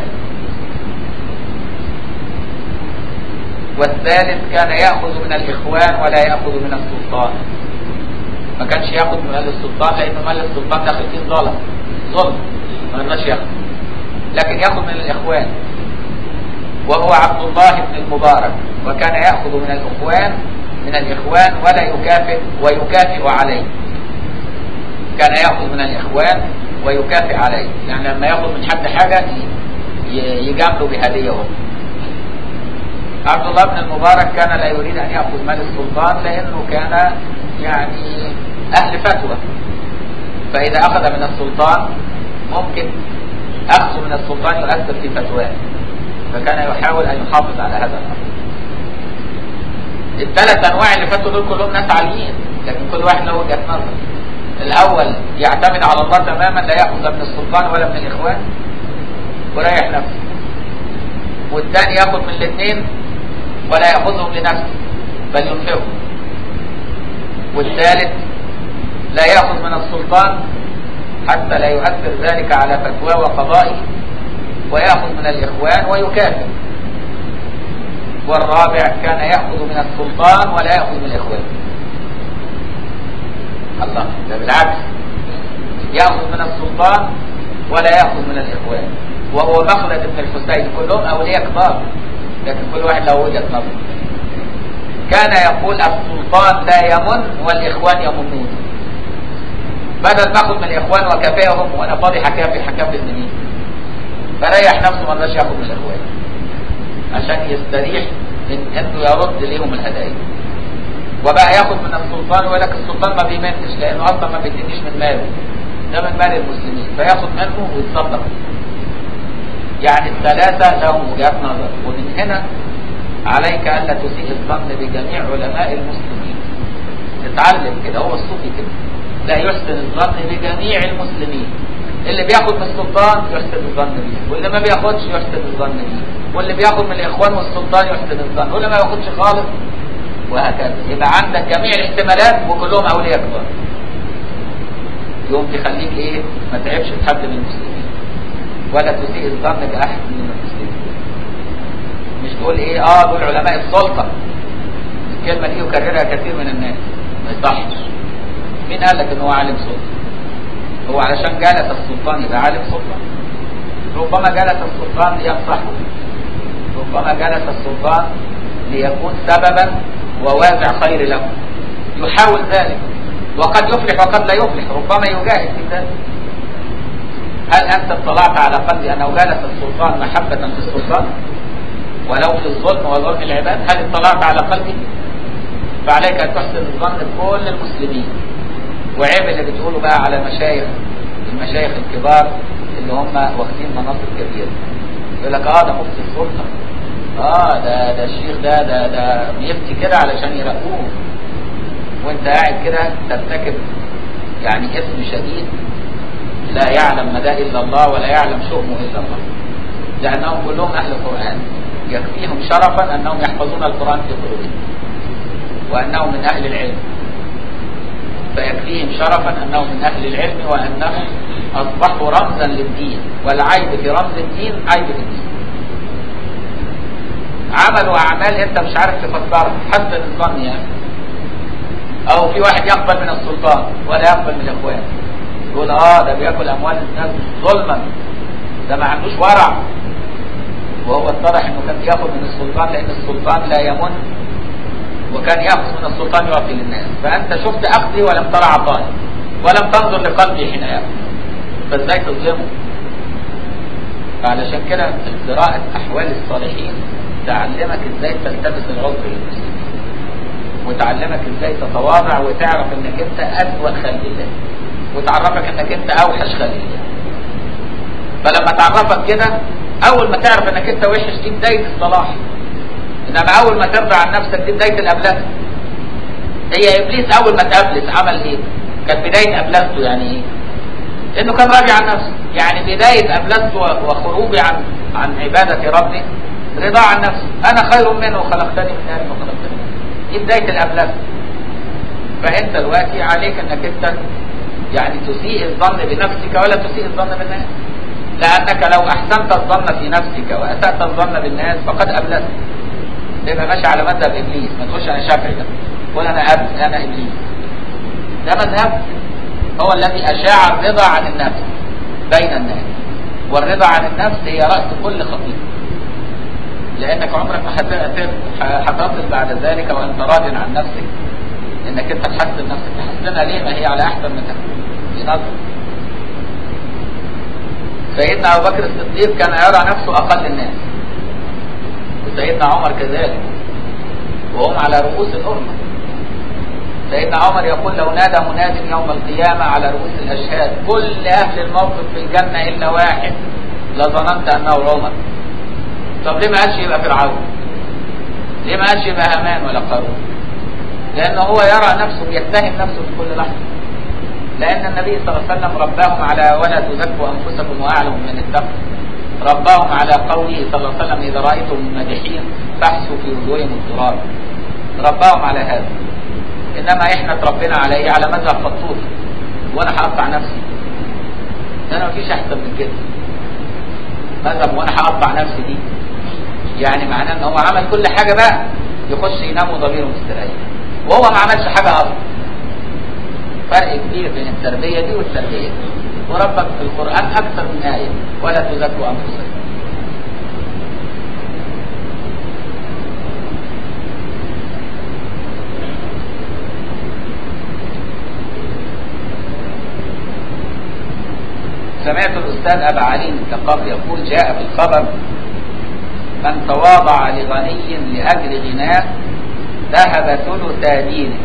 والثالث كان يأخذ من الإخوان ولا يأخذ من السلطان ما كانش ياخد من مال السلطان لأنه مال السلطان داخل فيه ظلم ظلم ما يقدرش ياخد لكن ياخد من الإخوان وهو عبد الله بن المبارك وكان يأخذ من الإخوان من الإخوان ولا يكافئ ويكافئ عليه كان يأخذ من الإخوان ويكافئ عليه يعني لما يأخذ من حد حاجة يجامله بهدية هو عبد الله بن المبارك كان لا يريد أن يأخذ مال السلطان لأنه كان يعني أهل فتوى فإذا أخذ من السلطان ممكن أخذ من السلطان يؤثر في فتواه فكان يحاول أن يحافظ على هذا الأمر الثلاث أنواع اللي فاتوا دول كلهم ناس عاليين لكن كل واحد له وجهة نظر الأول يعتمد على الله تماما لا يأخذ من السلطان ولا من الإخوان وريح نفسه والثاني يأخذ من الاثنين ولا يأخذهم لنفسه بل ينفقهم والثالث لا يأخذ من السلطان حتى لا يؤثر ذلك على فتواه وقضائه ويأخذ من الإخوان ويكافئ والرابع كان يأخذ من السلطان ولا يأخذ من الإخوان الله ده بالعكس يأخذ من السلطان ولا يأخذ من الإخوان وهو مخلد بن الحسين كلهم أولياء كبار لكن كل واحد له وجهة نظر كان يقول السلطان لا يمن والإخوان يمنون بدل ما اخذ من الإخوان وكافئهم وأنا فاضي حكافي حكافي منين فريح نفسه ما رضاش ياخد من الإخوان عشان يستريح من انه يرد ليهم الهدايا وبقى ياخد من السلطان ويقول لك السلطان ما بيمنش لانه اصلا ما بيدينيش من ماله ده من مال المسلمين فياخد منه ويتصدق يعني الثلاثة لهم وجهات نظر ومن هنا عليك ألا تسيء الظن بجميع علماء المسلمين تتعلم كده هو الصوفي كده لا يحسن الظن بجميع المسلمين اللي بياخد من السلطان يحسن الظن بيه واللي ما بياخدش يحسن الظن بيه واللي بياخد من الاخوان والسلطان يحسن الظن واللي ما ياخدش خالص وهكذا يبقى عندك جميع الاحتمالات وكلهم اولياء كبار يوم تخليك ايه ما تعبش في حد من المسلمين ولا تسيء الظن باحد من المسلمين مش تقول ايه اه دول علماء السلطه الكلمه دي يكررها كثير من الناس ما يصحش مين قال لك ان هو عالم سلطة هو علشان جلس السلطان يبقى عالم سلطة ربما جلس السلطان لينصحه ربما جلس السلطان ليكون سببا ووازع خير له يحاول ذلك وقد يفلح وقد لا يفلح ربما يجاهد في ذلك هل أنت اطلعت على قلب أنه جلس السلطان محبة في السلطان ولو في الظلم وظلم العباد هل اطلعت على قلبه فعليك أن تحسن الظن بكل المسلمين وعيب اللي بتقوله بقى على مشايخ المشايخ الكبار اللي هم واخدين مناصب كبيرة يقول لك اه ده مفتي السلطة اه ده ده الشيخ ده ده ده بيفتي كده علشان يرقوه وانت قاعد كده ترتكب يعني اسم شديد لا يعلم مدى الا الله ولا يعلم شؤمه الا الله لانهم كلهم اهل قران يكفيهم شرفا انهم يحفظون القران في قلوبهم وانهم من اهل العلم فيكفيهم شرفا انهم من اهل العلم وانهم اصبحوا رمزا للدين والعيب في رمز الدين عيب في الدين عملوا اعمال انت مش عارف تفسرها حسن الظن يعني او في واحد يقبل من السلطان ولا يقبل من الاخوان يقول اه ده بياكل اموال الناس ظلما ده ما عندوش ورع وهو اتضح انه كان بياخد من السلطان لان السلطان لا يمن وكان ياخذ من السلطان يعطي للناس فانت شفت اخذي ولم ترى عطائي ولم تنظر لقلبي حين ياخذ فازاي تظلمه فعلشان كده قراءة احوال الصالحين تعلمك ازاي تلتمس العذر للمسلمين وتعلمك ازاي تتواضع وتعرف انك انت اسوأ خلق الله وتعرفك انك انت اوحش خلق الله فلما تعرفك كده اول ما تعرف انك انت وحش دي بداية الصلاح انما اول ما ترضى عن نفسك دي بداية الابلاس هي ابليس اول ما تابلس عمل ايه كانت بداية ابلسته يعني ايه انه كان راضي عن نفسه يعني بداية ابلسته وخروجي عن عن عبادة ربي رضا عن نفسه انا خير منه خلقتني من نار وخلقتني من دي بداية الابلاس فانت دلوقتي عليك انك انت يعني تسيء الظن بنفسك ولا تسيء الظن بالناس لانك لو احسنت الظن في نفسك واسأت الظن بالناس فقد ابلست تبقى ماشي على مذهب ابليس ما تقولش انا شافعي ده قول انا أب انا ابليس ده مذهب هو الذي اشاع الرضا عن النفس بين الناس والرضا عن النفس هي راس كل خطيئه لانك عمرك ما هتصل بعد ذلك وانت راض عن نفسك انك انت تحسن نفسك تحسنها ليه ما هي على احسن منك في نظر سيدنا ابو بكر الصديق كان يرى نفسه اقل الناس وسيدنا عمر كذلك وهم على رؤوس الامه سيدنا عمر يقول لو نادى مناد يوم القيامة على رؤوس الأشهاد كل أهل الموقف في الجنة إلا واحد لظننت أنه عمر طب ليه ما قالش يبقى فرعون ليه ما قالش يبقى هامان ولا قارون لأنه هو يرى نفسه بيتهم نفسه في كل لحظة لأن النبي صلى الله عليه وسلم رباهم على ولا تزكوا أنفسكم وأعلم من التقوى رباهم على قوله صلى الله عليه وسلم إذا رأيتم المادحين فاحسوا في وجوههم التراب رباهم على هذا انما احنا تربينا على ايه على مذهب فطوط وانا هقطع نفسي انا مفيش احسن من كده مذهب وانا هقطع نفسي دي يعني معناه ان هو عمل كل حاجه بقى يخش ينام وضميره مستريح وهو ما عملش حاجه اصلا فرق كبير بين التربيه دي والتربيه دي وربك في القران اكثر من ايه ولا تزكوا انفسكم سمعت الأستاذ أبا علي الثقافي يقول جاء في الخبر من تواضع لغني لأجل غناه ذهب ثلث دينه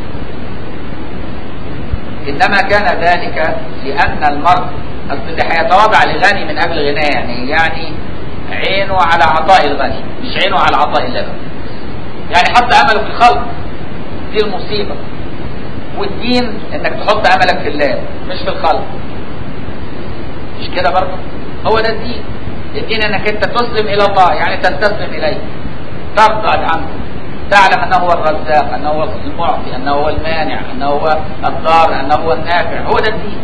إنما كان ذلك لأن المرء أصل اللي هيتواضع لغني من أجل غناه يعني يعني عينه على عطاء الغني مش عينه على عطاء الله يعني حط أمله في الخلق دي المصيبة والدين انك تحط املك في الله مش في الخلق مش كده برضه هو ده الدين الدين انك انت تسلم الى الله يعني تستسلم اليه ترضى عنه تعلم انه هو الرزاق انه هو المعطي انه هو المانع انه هو الضار انه هو النافع هو ده الدين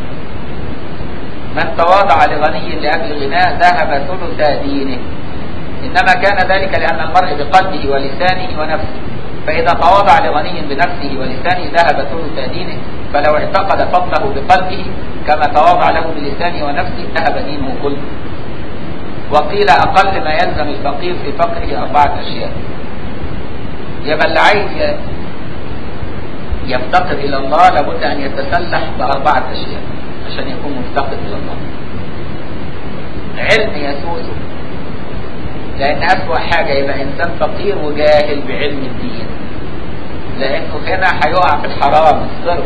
من تواضع لغني لاجل غناه ذهب ثلث دينه انما كان ذلك لان المرء بقلبه ولسانه ونفسه فاذا تواضع لغني بنفسه ولسانه ذهب ثلث دينه فلو اعتقد فضله بقلبه كما تواضع له بلسانه ونفسه ذهب دينه كله وقيل أقل ما يلزم الفقير في فقره أربعة أشياء يبقى اللي عايز يفتقر إلى الله لابد أن يتسلح بأربعة أشياء عشان يكون مفتقر إلى الله علم يسوسه لأن أسوأ حاجة يبقى إنسان فقير وجاهل بعلم الدين لأنه هنا هيقع في الحرام الصرف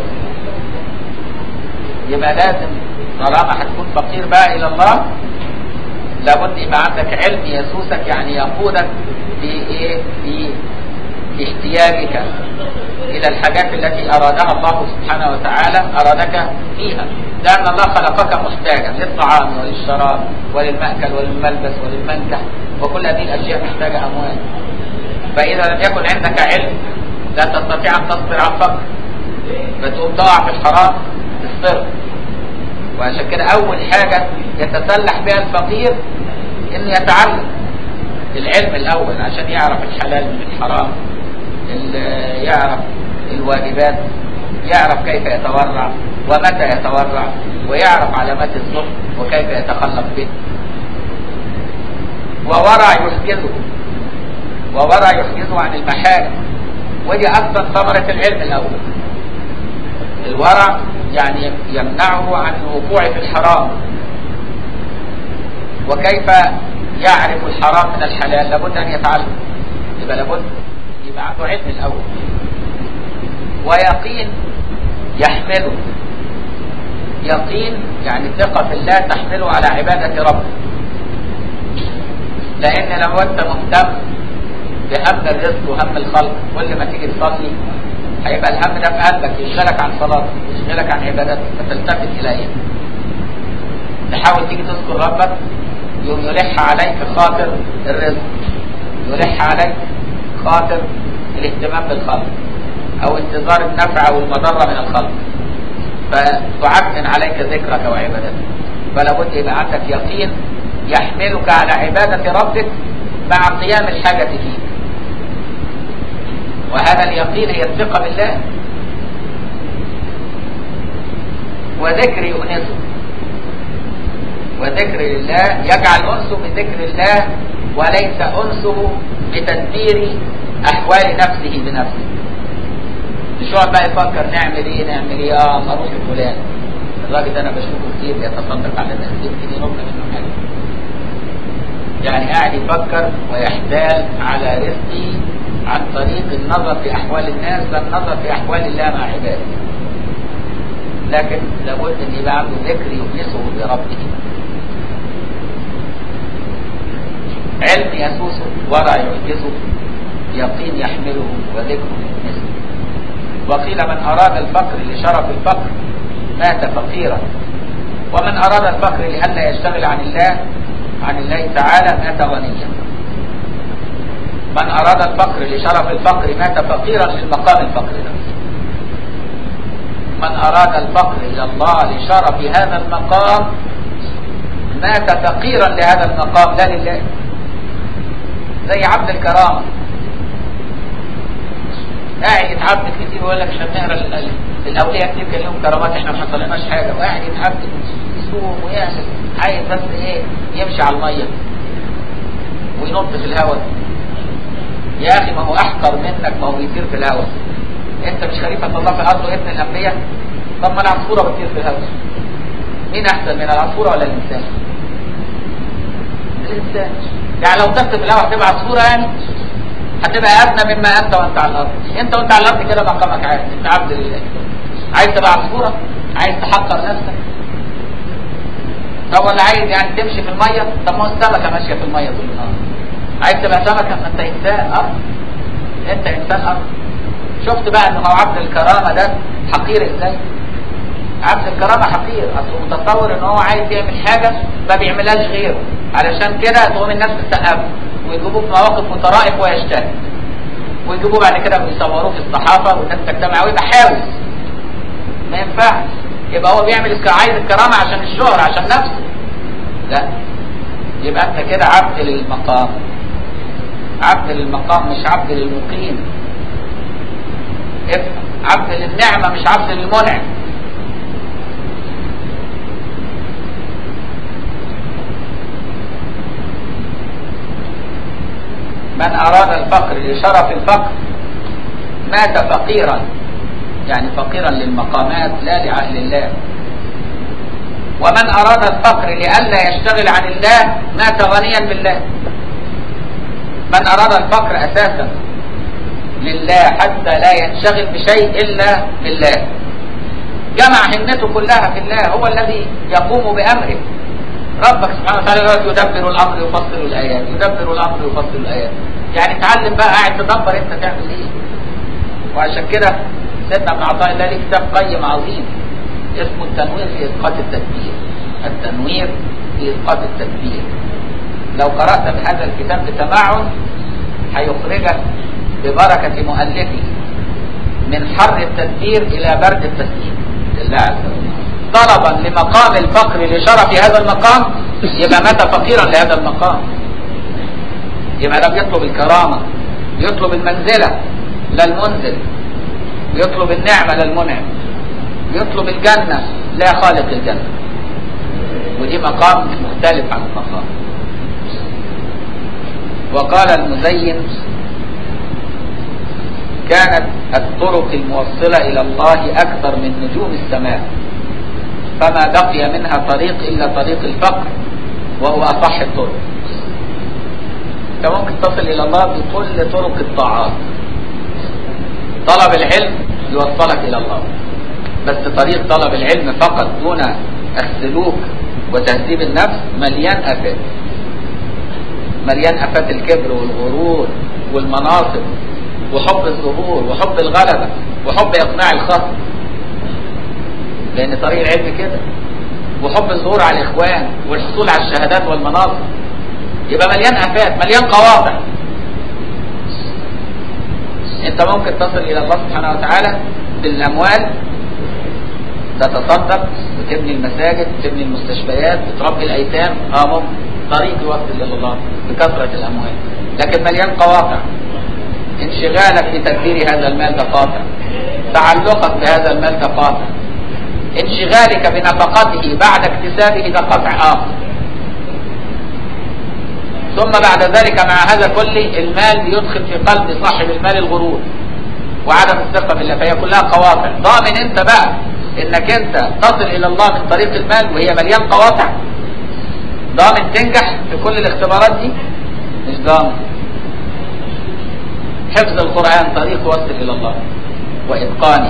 يبقى لازم طالما هتكون فقير بقى إلى الله لابد يبقى عندك علم يسوسك يعني يقودك في إيه في احتياجك إلى الحاجات التي أرادها الله سبحانه وتعالى أرادك فيها لأن الله خلقك محتاجا للطعام وللشراب وللمأكل وللملبس وللمنكح وكل هذه الأشياء محتاجة أموال فإذا لم يكن عندك علم لا تستطيع أن تصبر على الفقر فتقوم تقع في الحرام الصرف وعشان كده أول حاجة يتسلح بها الفقير إنه يتعلم العلم الأول عشان يعرف الحلال من الحرام يعرف الواجبات يعرف كيف يتورع ومتى يتورع ويعرف علامات الظلم وكيف يتخلق به وورع يحجزه وورع يحجزه عن المحارم ودي اصلا ثمرة العلم الاول الورع يعني يمنعه عن الوقوع في الحرام وكيف يعرف الحرام من الحلال لابد ان يتعلم يبقى لابد يبقى عنده علم الاول ويقين يحمله يقين يعني ثقة في الله تحمله على عبادة ربه لأن لو أنت مهتم بهم الرزق وهم الخلق كل ما تيجي تصلي هيبقى الهم ده في قلبك يشغلك عن صلاتك يشغلك عن عبادتك فتلتفت إليه تحاول تيجي تذكر ربك يوم يلح عليك خاطر الرزق يلح عليك خاطر الاهتمام بالخلق او انتظار النفع او المضره من الخلق فتعكن عليك ذكرك وعبادتك فلا بد يبقى عندك يقين يحملك على عباده ربك مع قيام الحاجه فيك وهذا اليقين هي الثقه بالله وذكر يؤنسه وذكر الله يجعل انسه بذكر الله وليس انسه بتدبير احوال نفسه بنفسه مش يقعد بقى يفكر نعمل ايه نعمل ايه اه اروح لفلان الراجل ده انا بشوفه كتير بيتصدق على الناس يمكن ينط منه حاجه يعني قاعد يفكر ويحتال على رزقه عن طريق النظر في احوال الناس بل النظر في احوال الله مع عباده لكن لابد ان يبقى عنده ذكر يؤنسه بربه علم يسوسه ورع يعجزه يقين يحمله وذكر يؤنسه وقيل من أراد الفقر لشرف الفقر مات فقيرا ومن أراد الفقر لئلا يشتغل عن الله عن الله تعالى مات غنيا من أراد الفقر لشرف الفقر مات فقيرا للمقام الفقر نفسه من أراد الفقر إلى الله لشرف هذا المقام مات فقيرا لهذا المقام لا لله زي عبد الكرامة قاعد يتعبد كتير ويقول لك عشان نقرا الاولياء كتير كان لهم كرامات احنا ما حصلناش حاجه وقاعد يتعبد يصوم ويعمل عايز بس ايه يمشي على الميه وينط في الهواء يا اخي ما هو احقر منك ما هو بيطير في الهواء انت مش خليفه الله في ارضه ابن الانبياء طب ما العصفوره بتطير في الهواء مين احسن من العصفوره ولا الانسان؟ الانسان يعني لو طرت في الهواء هتبقى عصفوره يعني هتبقى ادنى مما انت وانت على الارض انت وانت على الارض كده مقامك عادي انت عبد لله عايز تبقى عصفوره عايز تحقر نفسك طب ولا عايز يعني تمشي في الميه طب ما هو السمكه ماشيه في الميه طول النهار عايز تبقى سمكه ما انت انسان ارض انت انسان ارض شفت بقى ان هو عبد الكرامه ده حقير ازاي عبد الكرامه حقير اصله متصور ان هو عايز يعمل حاجه ما بيعملهاش غيره علشان كده تقوم الناس تسقفه ويجيبوه في مواقف مترائف ويشتري ويجيبوه بعد كده ويصوروه في الصحافه والناس تجتمع ويبقى حاوي ما ينفعش يبقى هو بيعمل عايز الكرامه عشان الشهره عشان نفسه لا يبقى انت كده عبد للمقام عبد للمقام مش عبد للمقيم افهم عبد للنعمه مش عبد للمنعم من أراد الفقر لشرف الفقر مات فقيرا يعني فقيرا للمقامات لا لعهل الله ومن أراد الفقر لئلا يشتغل عن الله مات غنيا بالله من أراد الفقر أساسا لله حتى لا ينشغل بشيء إلا بالله جمع همته كلها في الله هو الذي يقوم بأمره ربك سبحانه وتعالى يقول يدبر الأمر يفصل الآيات يدبر الأمر يفصل الآيات يعني تعلم بقى قاعد تدبر أنت تعمل إيه وعشان كده سيدنا ابن عطاء الله ليه كتاب قيم عظيم اسمه التنوير في إسقاط التدبير التنوير في إسقاط التدبير لو قرأت هذا الكتاب بتمعن هيخرجك ببركة مؤلفه من حر التدبير إلى برد التسليم لله عز وجل طلبا لمقام الفقر لشرف هذا المقام يبقى مات فقيرا لهذا المقام يبقى لم يطلب الكرامة يطلب المنزلة لا المنزل يطلب النعمة لا المنعم يطلب الجنة لا خالق الجنة ودي مقام مختلف عن المقام وقال المزين كانت الطرق الموصلة إلى الله أكثر من نجوم السماء فما بقي منها طريق إلا طريق الفقر وهو أصح الطرق أنت ممكن تصل إلى الله بكل طرق الطاعات طلب العلم يوصلك إلى الله بس طريق طلب العلم فقط دون السلوك وتهذيب النفس مليان آفات مليان آفات الكبر والغرور والمناصب وحب الظهور وحب الغلبة وحب إقناع الخصم لأن طريق العلم كده وحب الظهور على الإخوان والحصول على الشهادات والمناصب يبقى مليان آفات مليان قواطع أنت ممكن تصل إلى الله سبحانه وتعالى بالأموال تتصدق وتبني المساجد وتبني المستشفيات وتربي الأيتام اه ممكن طريق يوصل إلى الله بكثرة الأموال لكن مليان قواطع انشغالك بتدبير هذا المال ده قاطع تعلقك بهذا المال ده قاطع انشغالك بنفقته بعد اكتسابه ده قطع آخر ثم بعد ذلك مع هذا كله المال يدخل في قلب صاحب المال الغرور وعدم الثقة بالله فهي كلها قواطع ضامن انت بقى انك انت تصل الى الله من طريق المال وهي مليان قواطع ضامن تنجح في كل الاختبارات دي مش ضامن حفظ القرآن طريق وصل إلى الله وإتقانه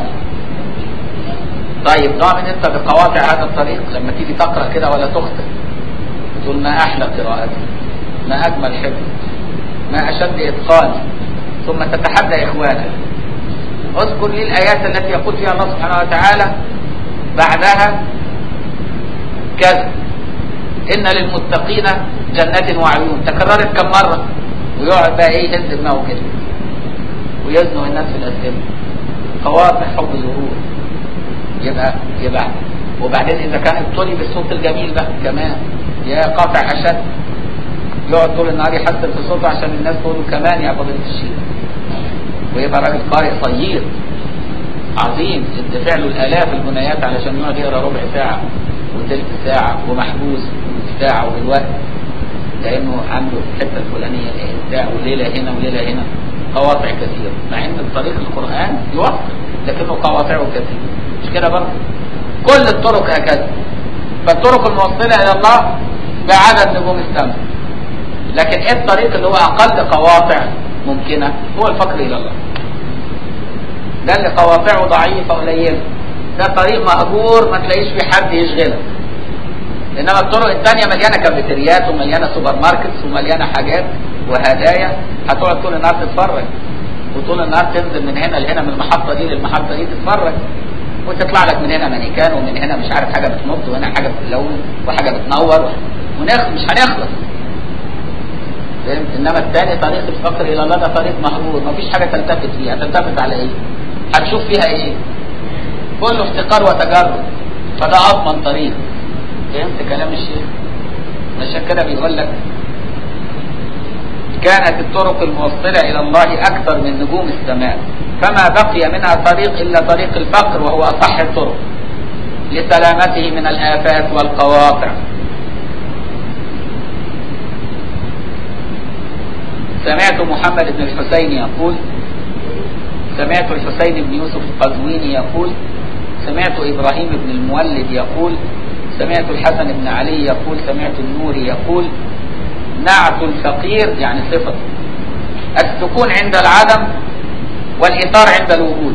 طيب ضامن أنت بقواطع هذا الطريق لما تيجي تقرأ كده ولا تخطئ تقول ما أحلى قراءتي ما أجمل حفظ ما أشد إتقاني ثم تتحدى إخوانك اذكر لي الآيات التي يقول فيها الله سبحانه وتعالى بعدها كذا إن للمتقين جنات وعيون تكررت كم مرة ويقعد بقى ايه يهز دماغه كده ويزنق الناس في الأسئلة قواطع حب الظهور يبقى يبقى وبعدين إذا كان ابتلي بالصوت الجميل بقى كمان يا قاطع أشد يقعد طول النهار يحسن في صوته عشان الناس تقول كمان يا فضيلة الشيخ ويبقى راجل قارئ صيير عظيم يدفع له الآلاف الجنيهات علشان يقعد يقرا ربع ساعة وثلث ساعة ومحبوس ساعة وبالوقت لأنه عنده الحتة الفلانية بتاع وليلة هنا وليلة هنا قواطع كثيرة مع ان طريق القرآن يوفق لكنه قواطعه كثيرة مش كده برضه كل الطرق هكذا فالطرق الموصلة إلى الله بعدد نجوم السماء لكن ايه الطريق اللي هو أقل قواطع ممكنة هو الفقر إلى الله ده اللي قواطعه ضعيفة قليلة ده طريق مهجور ما تلاقيش فيه حد يشغلك انما الطرق الثانيه مليانه كافيتريات ومليانه سوبر ماركتس ومليانه حاجات وهدايا هتقعد طول النهار تتفرج وطول النهار تنزل من هنا لهنا من المحطه دي للمحطه دي تتفرج وتطلع لك من هنا مانيكان ومن هنا مش عارف حاجه بتنط وهنا حاجه بتلون وحاجه بتنور ونخ مش هنخلص فهمت انما الثاني طريق الفقر الى الله ده طريق مهجور مفيش حاجه تلتفت فيها هتلتفت على ايه؟ هتشوف فيها ايه؟ كله افتقار وتجرد فده اضمن طريق فهمت كلام الشيخ عشان كده بيقول لك كانت الطرق الموصلة إلى الله أكثر من نجوم السماء فما بقي منها طريق إلا طريق الفقر وهو أصح الطرق لسلامته من الآفات والقواطع سمعت محمد بن الحسين يقول سمعت الحسين بن يوسف القزويني يقول سمعت إبراهيم بن المولد يقول سمعت الحسن بن علي يقول سمعت النوري يقول نعت الفقير يعني صفة السكون عند العدم والإطار عند الوجود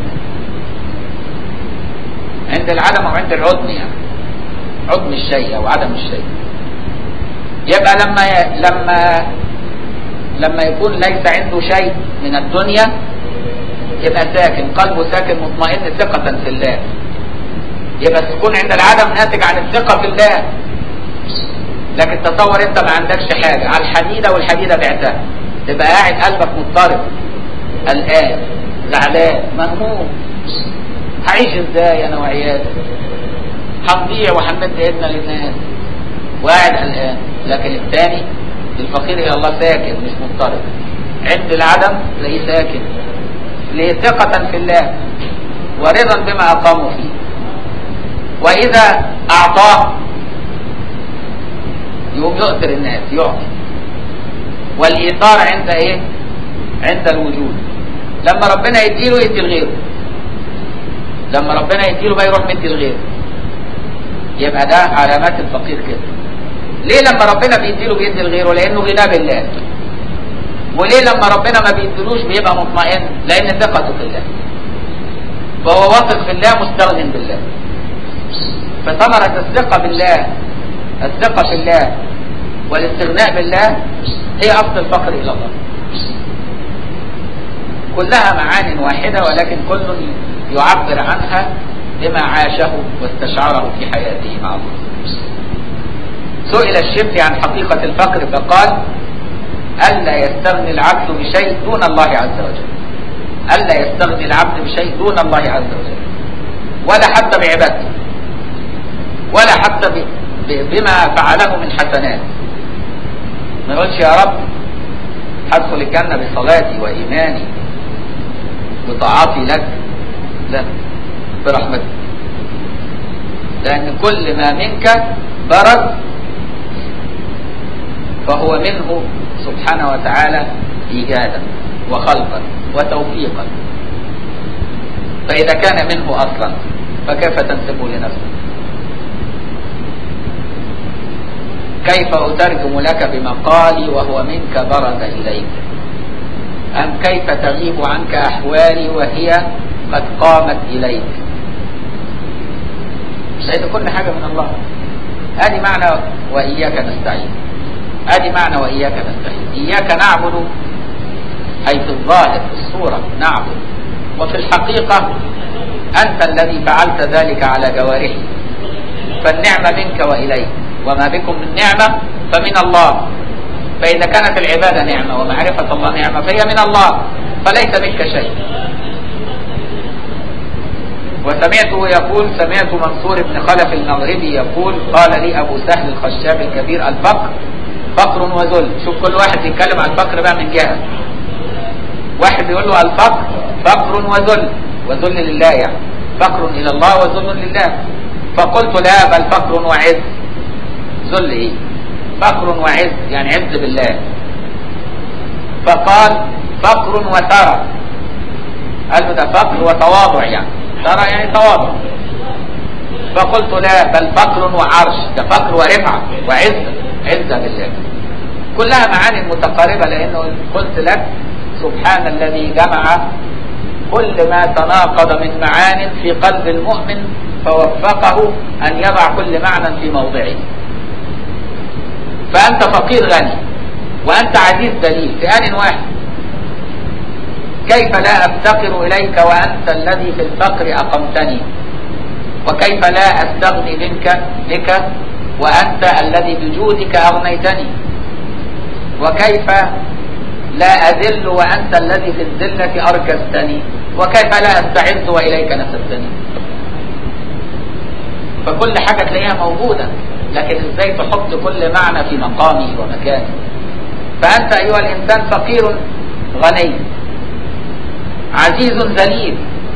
عند العدم أو عند العدم يعني عدم الشيء أو عدم الشيء يبقى لما لما لما يكون ليس عنده شيء من الدنيا يبقى ساكن قلبه ساكن مطمئن ثقة في الله يبقى السكون عند العدم ناتج عن الثقة في الله لكن تصور انت ما عندكش حاجة على الحديدة والحديدة بعتها تبقى قاعد قلبك مضطرب قلقان زعلان مهموم هعيش ازاي انا وعيالي هنضيع وهنمد ايدنا للناس وقاعد قلقان لكن الثاني الفقير الى الله ساكن مش مضطرب عند العدم تلاقيه ساكن ليه ثقة في الله ورضا بما أقاموا فيه وإذا أعطاه يقوم يؤثر الناس يعطي والإيثار عند إيه؟ عند الوجود لما ربنا يديله يدي لغيره لما ربنا يديله بقى يروح مدي لغيره يبقى ده علامات الفقير كده ليه لما ربنا بيديله بيدي لغيره لأنه غنى بالله وليه لما ربنا ما بيديلوش بيبقى مطمئن لأن ثقته في الله فهو واثق في الله مستغن بالله فثمرة الثقة بالله الثقة في الله والاستغناء بالله هي أصل الفقر إلى الله كلها معان واحدة ولكن كل يعبر عنها بما عاشه واستشعره في حياته مع الله سئل الشبلي عن حقيقة الفقر فقال ألا يستغني العبد بشيء دون الله عز وجل ألا يستغني العبد بشيء دون الله عز وجل ولا حتى بعبادته ولا حتى ب... ب... بما فعله من حسنات ما يقولش يا رب هدخل الجنة بصلاتي وإيماني وطاعتي لك لا برحمتك لأن كل ما منك برد فهو منه سبحانه وتعالى إيجادا وخلقا وتوفيقا فإذا كان منه أصلا فكيف تنسبه لنفسه كيف أترجم لك بمقالي وهو منك برز إليك أم كيف تغيب عنك أحوالي وهي قد قامت إليك لأن كل حاجة من الله هذه معنى وإياك نستعين هذه معنى وإياك نستعين إياك نعبد أي في الظاهر في الصورة نعبد وفي الحقيقة أنت الذي فعلت ذلك على جوارحي فالنعمة منك وإليك وما بكم من نعمة فمن الله فإذا كانت العبادة نعمة ومعرفة الله نعمة فهي من الله فليس منك شيء وسمعته يقول سمعت منصور بن خلف المغربي يقول قال لي أبو سهل الخشاب الكبير الفقر فقر وذل شوف كل واحد يتكلم عن الفقر بقى من جهة واحد يقول له الفقر فقر وذل وذل لله يعني فقر إلى الله وذل لله فقلت لا بل فقر وعز ذل ايه فقر وعز يعني عز بالله فقال فقر وثرى قال له ده فقر وتواضع يعني ثرى يعني تواضع فقلت لا بل فقر وعرش ده فقر ورفعة وعزة عزة بالله كلها معاني متقاربة لأنه قلت لك سبحان الذي جمع كل ما تناقض من معان في قلب المؤمن فوفقه أن يضع كل معنى في موضعه فأنت فقير غني وأنت عزيز ذليل في آن واحد كيف لا أفتقر إليك وأنت الذي في الفقر أقمتني وكيف لا أستغني منك بك وأنت الذي بجودك أغنيتني وكيف لا أذل وأنت الذي في الذلة أركستني وكيف لا أستعز وإليك نسبتني فكل حاجة تلاقيها موجودة لكن ازاي تحط كل معنى في مقامه ومكانه فأنت أيها الإنسان فقير غني عزيز ذليل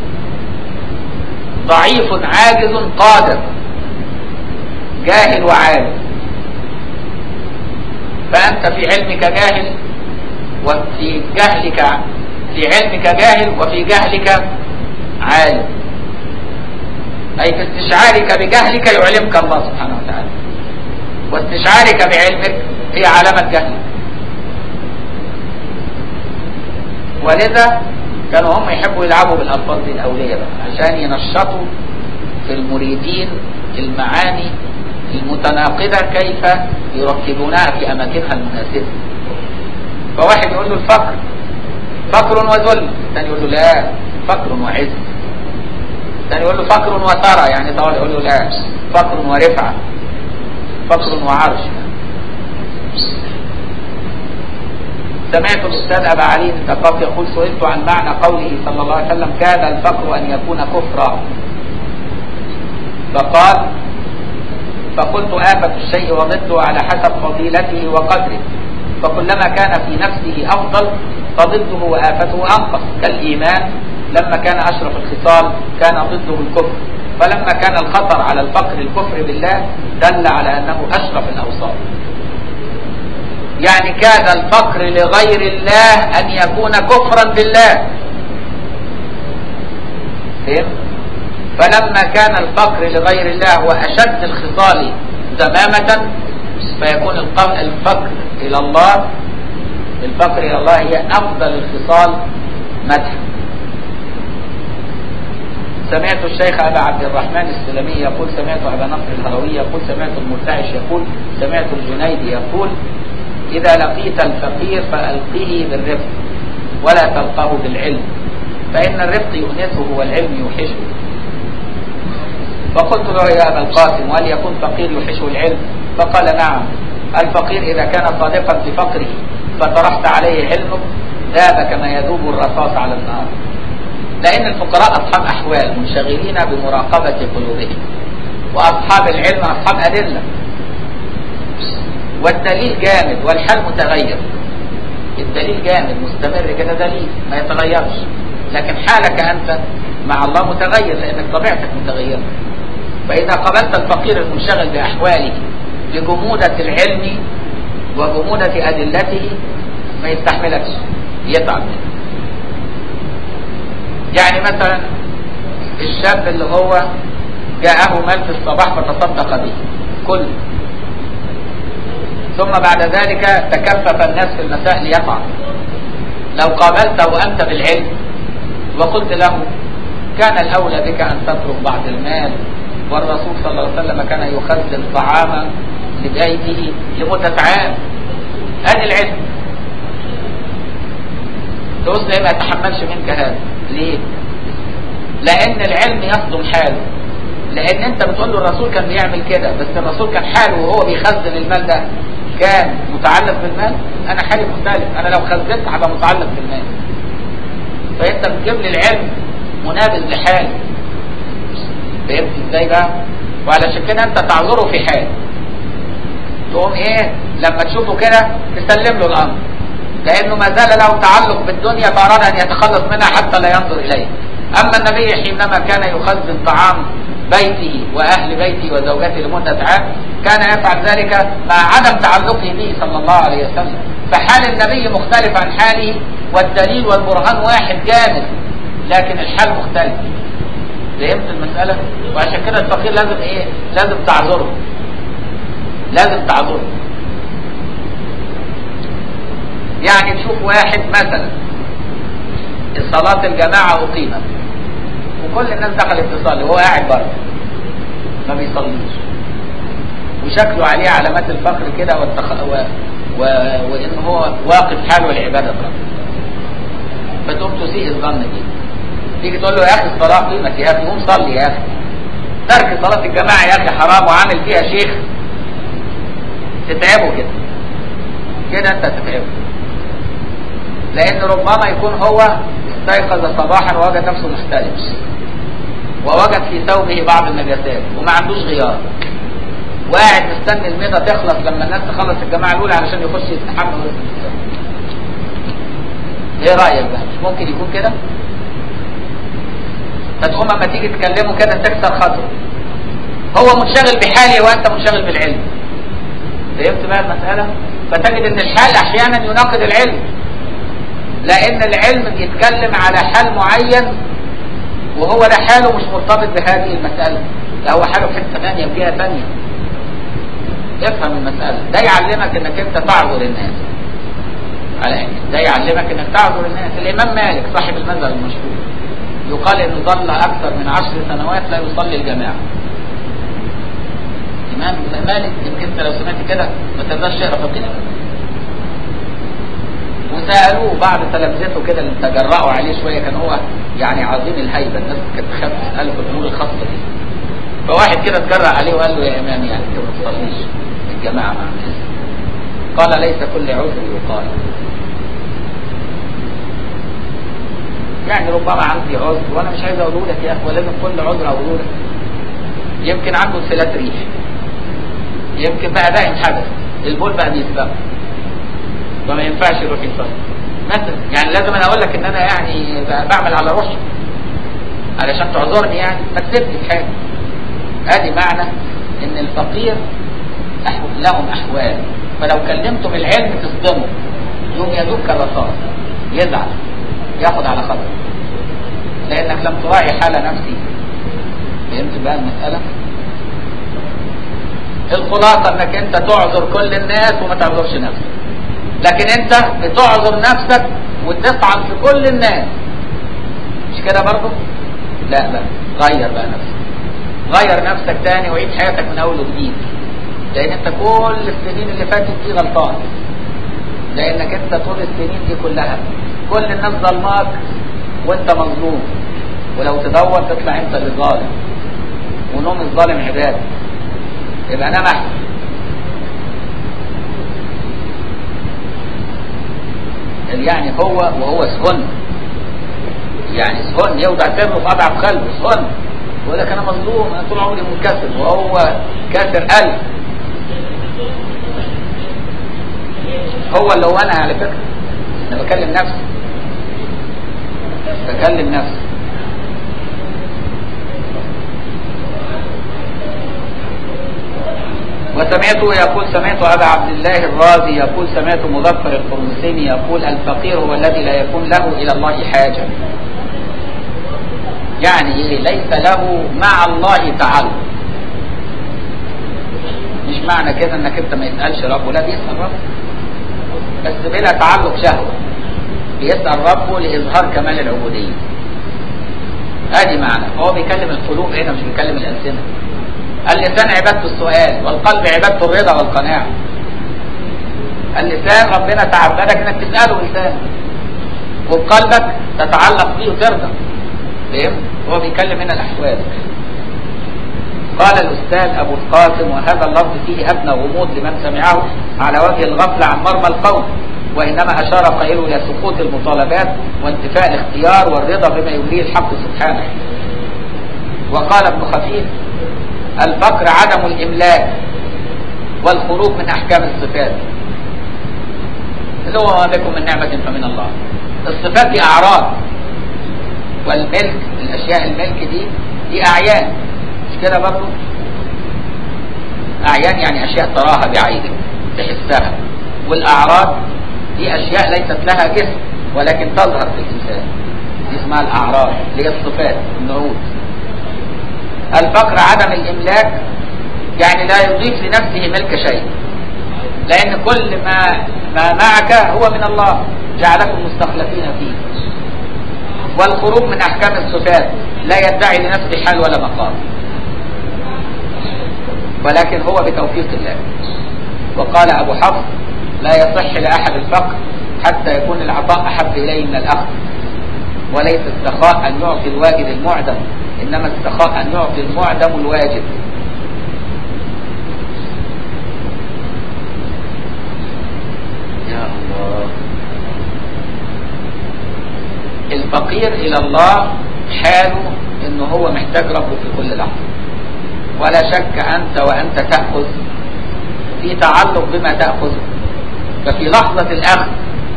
ضعيف عاجز قادر جاهل وعالم فأنت في علمك جاهل وفي جهلك في علمك جاهل وفي جهلك عالم أي في استشعارك بجهلك يعلمك الله سبحانه وتعالى واستشعارك بعلمك هي علامة جهلك ولذا كانوا هم يحبوا يلعبوا بالألفاظ دي الأولية بقى عشان ينشطوا في المريدين المعاني المتناقضة كيف يركبونها في أماكنها المناسبة فواحد يقول له الفقر فقر وذل الثاني يقول له لا فقر وعز الثاني يقول له فقر وثرى يعني طبعا يقول له لا فقر ورفعة فقر وعرش سمعت الأستاذ أبا علي الثقافي يقول سئلت عن معنى قوله صلى الله عليه وسلم كاد الفقر أن يكون كفرا فقال فقلت آفة الشيء وضده على حسب فضيلته وقدره فكلما كان في نفسه أفضل فضده وآفته أنقص كالإيمان لما كان أشرف الخصال كان ضده الكفر فلما كان الخطر على الفقر الكفر بالله دل على أنه أشرف الأوصاف يعني كاد الفقر لغير الله أن يكون كفرا بالله فهم؟ فلما كان الفقر لغير الله هو أشد الخصال ذمامة فيكون الفقر إلى الله الفقر إلى الله هي أفضل الخصال مدحا سمعت الشيخ أبا عبد الرحمن السلمي يقول سمعت أبا نصر الهروي يقول سمعت المرتعش يقول سمعت الجنيدي يقول إذا لقيت الفقير فألقه بالرفق ولا تلقه بالعلم فإن الرفق يؤنسه والعلم يوحشه فقلت له يا أبا القاسم وهل يكون فقير يوحشه العلم فقال نعم الفقير إذا كان صادقا في فقره فطرحت عليه علمك ذاب كما يذوب الرصاص على النار لأن الفقراء أصحاب أحوال منشغلين بمراقبة قلوبهم وأصحاب العلم أصحاب أدلة والدليل جامد والحال متغير الدليل جامد مستمر كده دليل ما يتغيرش لكن حالك أنت مع الله متغير لأنك طبيعتك متغيرة فإذا قبلت الفقير المنشغل بأحواله لجمودة العلم وجمودة أدلته ما يستحملكش يتعب يعني مثلا الشاب اللي هو جاءه مال في الصباح فتصدق به كله ثم بعد ذلك تكفف الناس في المساء ليطعم لو قابلته أنت بالعلم وقلت له كان الأولى بك أن تترك بعض المال والرسول صلى الله عليه وسلم كان يخزن طعاما لبيته لمدة عام هذا العلم تقول لي ما يتحملش منك هذا ليه لان العلم يصدم حاله لان انت بتقول له الرسول كان بيعمل كده بس الرسول كان حاله وهو بيخزن المال ده كان متعلق بالمال انا حالي مختلف انا لو خزنت هبقى متعلق بالمال فانت بتجيب لي العلم منابذ لحالي فهمت ازاي بقى وعلشان كده انت تعذره في حال تقوم ايه لما تشوفه كده تسلم له الامر لانه ما زال له تعلق بالدنيا فاراد ان يتخلص منها حتى لا ينظر اليه اما النبي حينما كان يخزن طعام بيته واهل بيته وزوجته لمده عام كان يفعل ذلك مع عدم تعلقه به صلى الله عليه وسلم فحال النبي مختلف عن حاله والدليل والبرهان واحد جامد لكن الحال مختلف فهمت المسألة وعشان كده الفقير لازم ايه لازم تعذره لازم تعذره يعني تشوف واحد مثلا صلاة الجماعة أقيمت وكل الناس دخلت تصلي وهو قاعد بره ما بيصليش وشكله عليه علامات الفقر كده والتخ... و... و... وإن هو واقف حاله العبادة ربنا فتقوم تسيء الظن دي تيجي تقول له يا أخي الصلاة قيمت يا أخي قوم صلي يا أخي ترك صلاة الجماعة يا أخي حرام وعامل فيها شيخ تتعبه كده كده أنت تتعبه لأن ربما يكون هو استيقظ صباحا ووجد نفسه مختلف ووجد في ثوبه بعض النجاسات وما عندوش غيار وقاعد مستني الميضة تخلص لما الناس تخلص الجماعة الأولى علشان يخش يستحمى ايه رأيك بقى مش ممكن يكون كده فتقوم اما تيجي تكلمه كده تكسر خاطره هو منشغل بحاله وانت منشغل بالعلم فهمت بقى المسألة فتجد ان الحال احيانا يناقض العلم لان العلم بيتكلم على حال معين وهو ده حاله مش مرتبط بهذه المسألة ده هو حاله في حتة ثانية وجهة ثانية افهم المسألة ده يعلمك انك انت تعذر الناس على يعني ده يعلمك انك تعذر الناس الامام مالك صاحب المذهب المشهور يقال انه ظل اكثر من عشر سنوات لا يصلي الجماعة امام مالك يمكن انت لو سمعت كده ما تقدرش تقرا فقيه وسالوه بعض تلامذته كده اللي تجرأوا عليه شويه كان هو يعني عظيم الهيبه الناس كانت تخاف تساله في الامور الخاصه دي فواحد كده اتجرأ عليه وقال له يا امام يعني انت ما تصليش الجماعه مع الناس قال ليس كل عذر يقال يعني ربما عندي عذر وانا مش عايز اقوله لك يا اخي ولازم كل عذر اقوله لك يمكن عنده انفلات ريح يمكن بقى ده انحدث البول بقى بيسبق فما ينفعش يروح يصلي مثلا يعني لازم انا اقول لك ان انا يعني بعمل على روحي علشان تعذرني يعني ما تسيبني في حاجه ادي معنى ان الفقير لهم احوال فلو كلمته بالعلم تصدمه يوم يدوب كالرصاص يزعل ياخد على خطر لانك لم تراعي حال نفسي فهمت بقى المساله الخلاصه انك انت تعذر كل الناس وما تعذرش نفسك لكن انت بتعذر نفسك وتطعن في كل الناس مش كده برضه لا بقى غير بقى نفسك غير نفسك تاني وعيد حياتك من اول وجديد لان انت كل السنين اللي فاتت دي غلطان لانك انت طول السنين دي كلها كل الناس ظلماك وانت مظلوم ولو تدور تطلع انت اللي ظالم ونوم الظالم عباده يبقى انا محسن يعني هو وهو سهن يعني سهن يوضع سره في اضعف قلبه سهن يقول لك انا مظلوم انا طول عمري منكسر وهو كاسر قلب هو اللي هو انا على فكره انا بكلم نفسي بكلم نفسي وسمعته يقول سمعت أبا عبد الله الرازي يقول سمعت مظفر القرمسيني يقول الفقير هو الذي لا يكون له إلى الله حاجة يعني إيه ليس له مع الله تعلق مش معنى كده انك انت ما يسألش ربه لا بيسأل ربه بس بلا تعلق شهوة بيسأل ربه لإظهار كمال العبودية ادي معنى هو بيكلم القلوب هنا مش بيكلم الألسنة اللسان عبادة السؤال والقلب عبادة الرضا والقناعة اللسان ربنا تعبدك انك تسأله لسانك وبقلبك تتعلق بيه وترضى فهمت؟ هو بيكلم هنا الأحوال قال الأستاذ أبو القاسم وهذا اللفظ فيه أدنى غموض لمن سمعه على وجه الغفلة عن مرمى القول وإنما أشار قائله إلى سقوط المطالبات وانتفاء الاختيار والرضا بما يوليه الحق سبحانه وقال ابن خفيف الفقر عدم الإملاك والخروج من أحكام الصفات اللي هو ما بكم من نعمة فمن الله الصفات دي أعراض والملك الأشياء الملك دي دي أعيان مش كده برضه أعيان يعني أشياء تراها بعينك تحسها والأعراض دي أشياء ليست لها جسم ولكن تظهر في الإنسان دي اسمها الأعراض اللي هي الصفات النعوت الفقر عدم الإملاك يعني لا يضيف لنفسه ملك شيء لأن كل ما ما معك هو من الله جعلكم مستخلفين فيه والخروج من أحكام الصفات لا يدعي لنفسه حال ولا مقام ولكن هو بتوفيق الله وقال أبو حفص لا يصح لأحد الفقر حتى يكون العطاء أحب إليه من الأخذ وليس السخاء أن يعطي الواجد المعدم إنما السخاء أن يعطي المعدم الواجب يا الله الفقير إلى الله حاله إنه هو محتاج ربه في كل لحظة ولا شك أنت وأنت تأخذ في تعلق بما تأخذه ففي لحظة الأخذ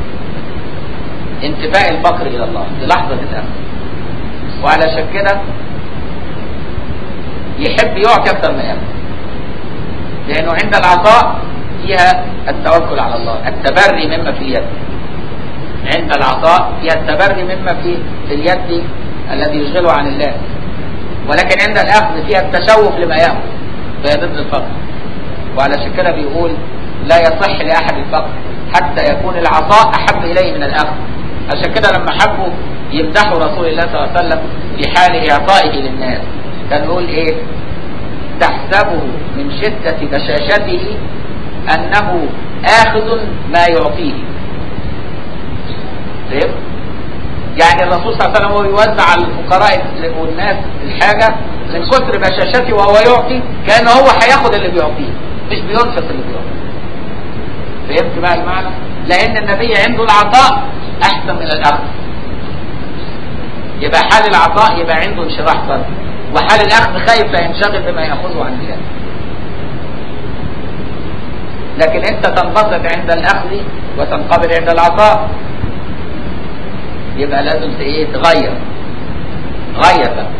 انتفاء الفقر إلى الله في لحظة الأخذ وعلى شك كده يحب يعطي أكثر ما يأخذ لأنه عند العطاء فيها التوكل على الله التبري مما في اليد عند العطاء فيها التبري مما في في اليد الذي يشغله عن الله ولكن عند الاخذ فيها التشوف لما ياخذ فهي ضد الفقر وعلى كده بيقول لا يصح لاحد الفقر حتى يكون العطاء احب اليه من الاخذ عشان كده لما حبوا يمدحوا رسول الله صلى الله عليه وسلم في حال اعطائه للناس كان يقول ايه تحسبه من شدة بشاشته انه اخذ ما يعطيه فهمت؟ يعني الرسول صلى الله عليه وسلم وهو يوزع على الفقراء والناس الحاجة من كثر بشاشته وهو يعطي كأنه هو هياخد اللي بيعطيه مش بينفق اللي بيعطيه فهمت بقى المعنى؟ لأن النبي عنده العطاء أحسن من الأخذ يبقى حال العطاء يبقى عنده انشراح صدر وحال الأخذ خايف لا ينشغل بما يأخذه عن الله لكن أنت تنبسط عند الأخذ وتنقبل عند العطاء يبقى لازم ايه تغير غير بقى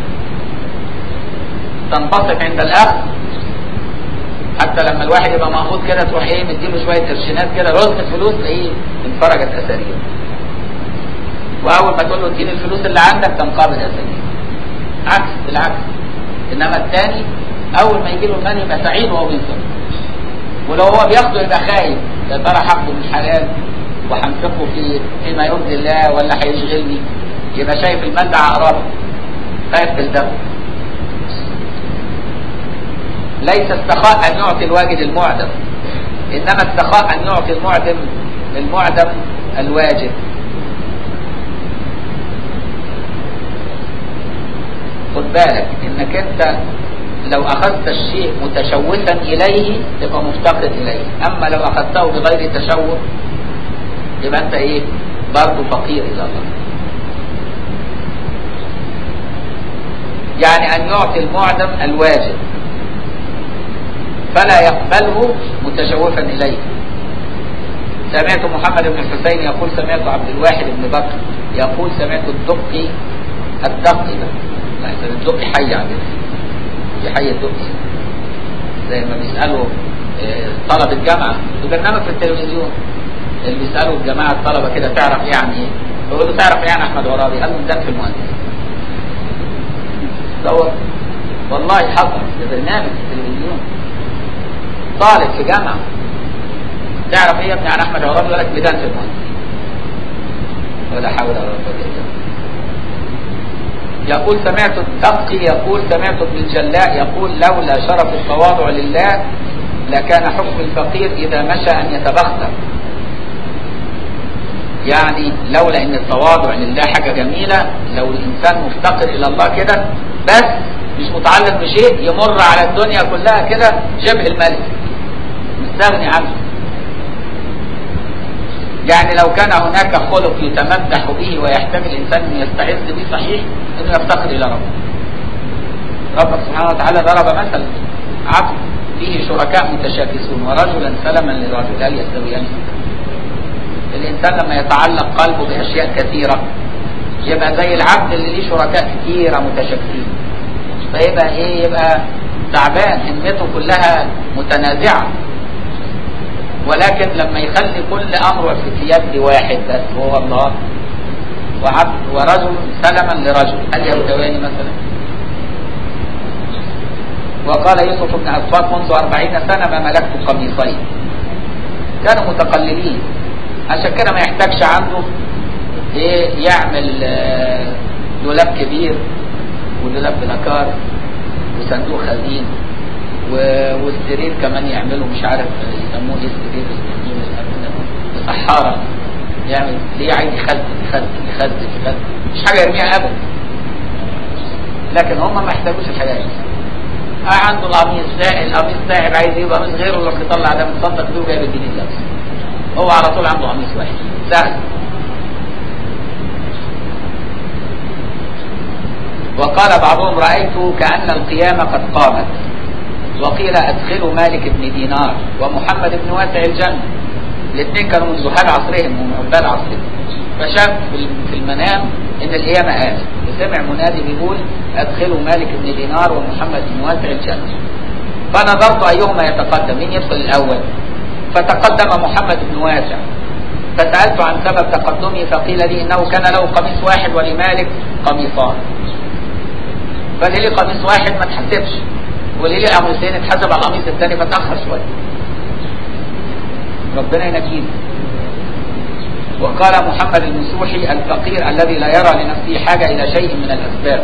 تنبسط عند الاخذ حتى لما الواحد يبقى مأخوذ كده تروح ايه مديله شويه قرشينات كده رزقة فلوس تلاقيه انفرجت اسارير واول ما تقول له اديني الفلوس اللي عندك تنقبض اسارير عكس بالعكس انما الثاني اول ما يجي له المال يبقى سعيد وهو بينفق ولو هو بياخده يبقى خايف يا ترى هاخده من حلال وهنفقه في فيما يرضي الله ولا هيشغلني يبقى شايف المال ده عقرب خايف بالدم ليس السخاء ان يعطي الواجد المعدم انما السخاء ان يعطي المعدم المعدم الواجب خد بالك انك انت لو اخذت الشيء متشوفا اليه تبقى مفتقر اليه اما لو اخذته بغير تشوف يبقى انت ايه برضه فقير الى الله يعني ان يعطي المعدم الواجب فلا يقبله متشوفا اليه سمعت محمد بن الحسين يقول سمعت عبد الواحد بن بكر يقول سمعت الدقي الدقي ده الدقي حي عليه في حي الدقي زي ما بيسالوا طلب الجامعه في برنامج في التلفزيون اللي بيسالوا الجماعه الطلبه كده تعرف يعني ايه؟ بيقول له تعرف يعني احمد عرابي؟ قال له ده في المهندس. دور والله حصل في برنامج في التلفزيون طالب في جامعه تعرف ايه يا ابني عن احمد عرابي؟ يقول لك بدان في المهندس. ولا حول ولا قوه الا بالله. يقول سمعت الدقي يقول سمعت ابن الجلاء يقول لولا شرف التواضع لله لكان حكم الفقير اذا مشى ان يتبختر يعني لولا ان التواضع لله حاجة جميلة لو الانسان مفتقر الى الله كده بس مش متعلق بشيء يمر على الدنيا كلها كده شبه الملك مستغني عنه يعني لو كان هناك خلق يتمدح به ويحتمل الانسان ان يستعز به صحيح انه يفتقر الى ربه ربك سبحانه وتعالى ضرب مثلا عبد فيه شركاء متشاكسون ورجلا سلما لرجل هل يستويان الانسان لما يتعلق قلبه باشياء كثيره يبقى زي العبد اللي ليه شركاء كثيره متشاكسين فيبقى ايه يبقى تعبان همته كلها متنازعه ولكن لما يخلي كل امره في يد واحد بس هو الله وعبد ورجل سلما لرجل هل يستويان مثلا؟ وقال يوسف بن أسباط منذ أربعين سنة ما ملكت قميصين كانوا متقللين عشان كده ما يحتاجش عنده ايه يعمل آه دولاب كبير ودولاب بلاكار وصندوق خزين والسرير كمان يعملوا مش عارف يسموه ايه السرير صحارة يعمل ليه عايز يخزن يخزن يخزن يخزن مش حاجة يرميها ابدا لكن هم ما يحتاجوش الحاجات دي آه عنده القميص القميص تعب عايز يجيب قميص غيره يروح يطلع ده متصدق بيه وجايب الجنيه لابس هو على طول عنده قميص واحد سهل وقال بعضهم رأيت كأن القيامة قد قامت وقيل أدخلوا مالك بن دينار ومحمد بن واسع الجنة الاثنين كانوا من زهاد عصرهم ومن عباد عصرهم فشاف في المنام ان القيامة قامت وسمع منادي بيقول ادخلوا مالك بن دينار ومحمد بن واسع الجنة فنظرت ايهما يتقدم مين يدخل الاول فتقدم محمد بن واسع فسألت عن سبب تقدمي فقيل لي إنه كان له قميص واحد ولمالك قميصان فقال لي قميص واحد ما تحسبش واللي لي قميصين اتحسب على القميص الثاني فتأخر شوية ربنا ينجينا وقال محمد المسوحي الفقير الذي لا يرى لنفسه حاجة إلى شيء من الأسباب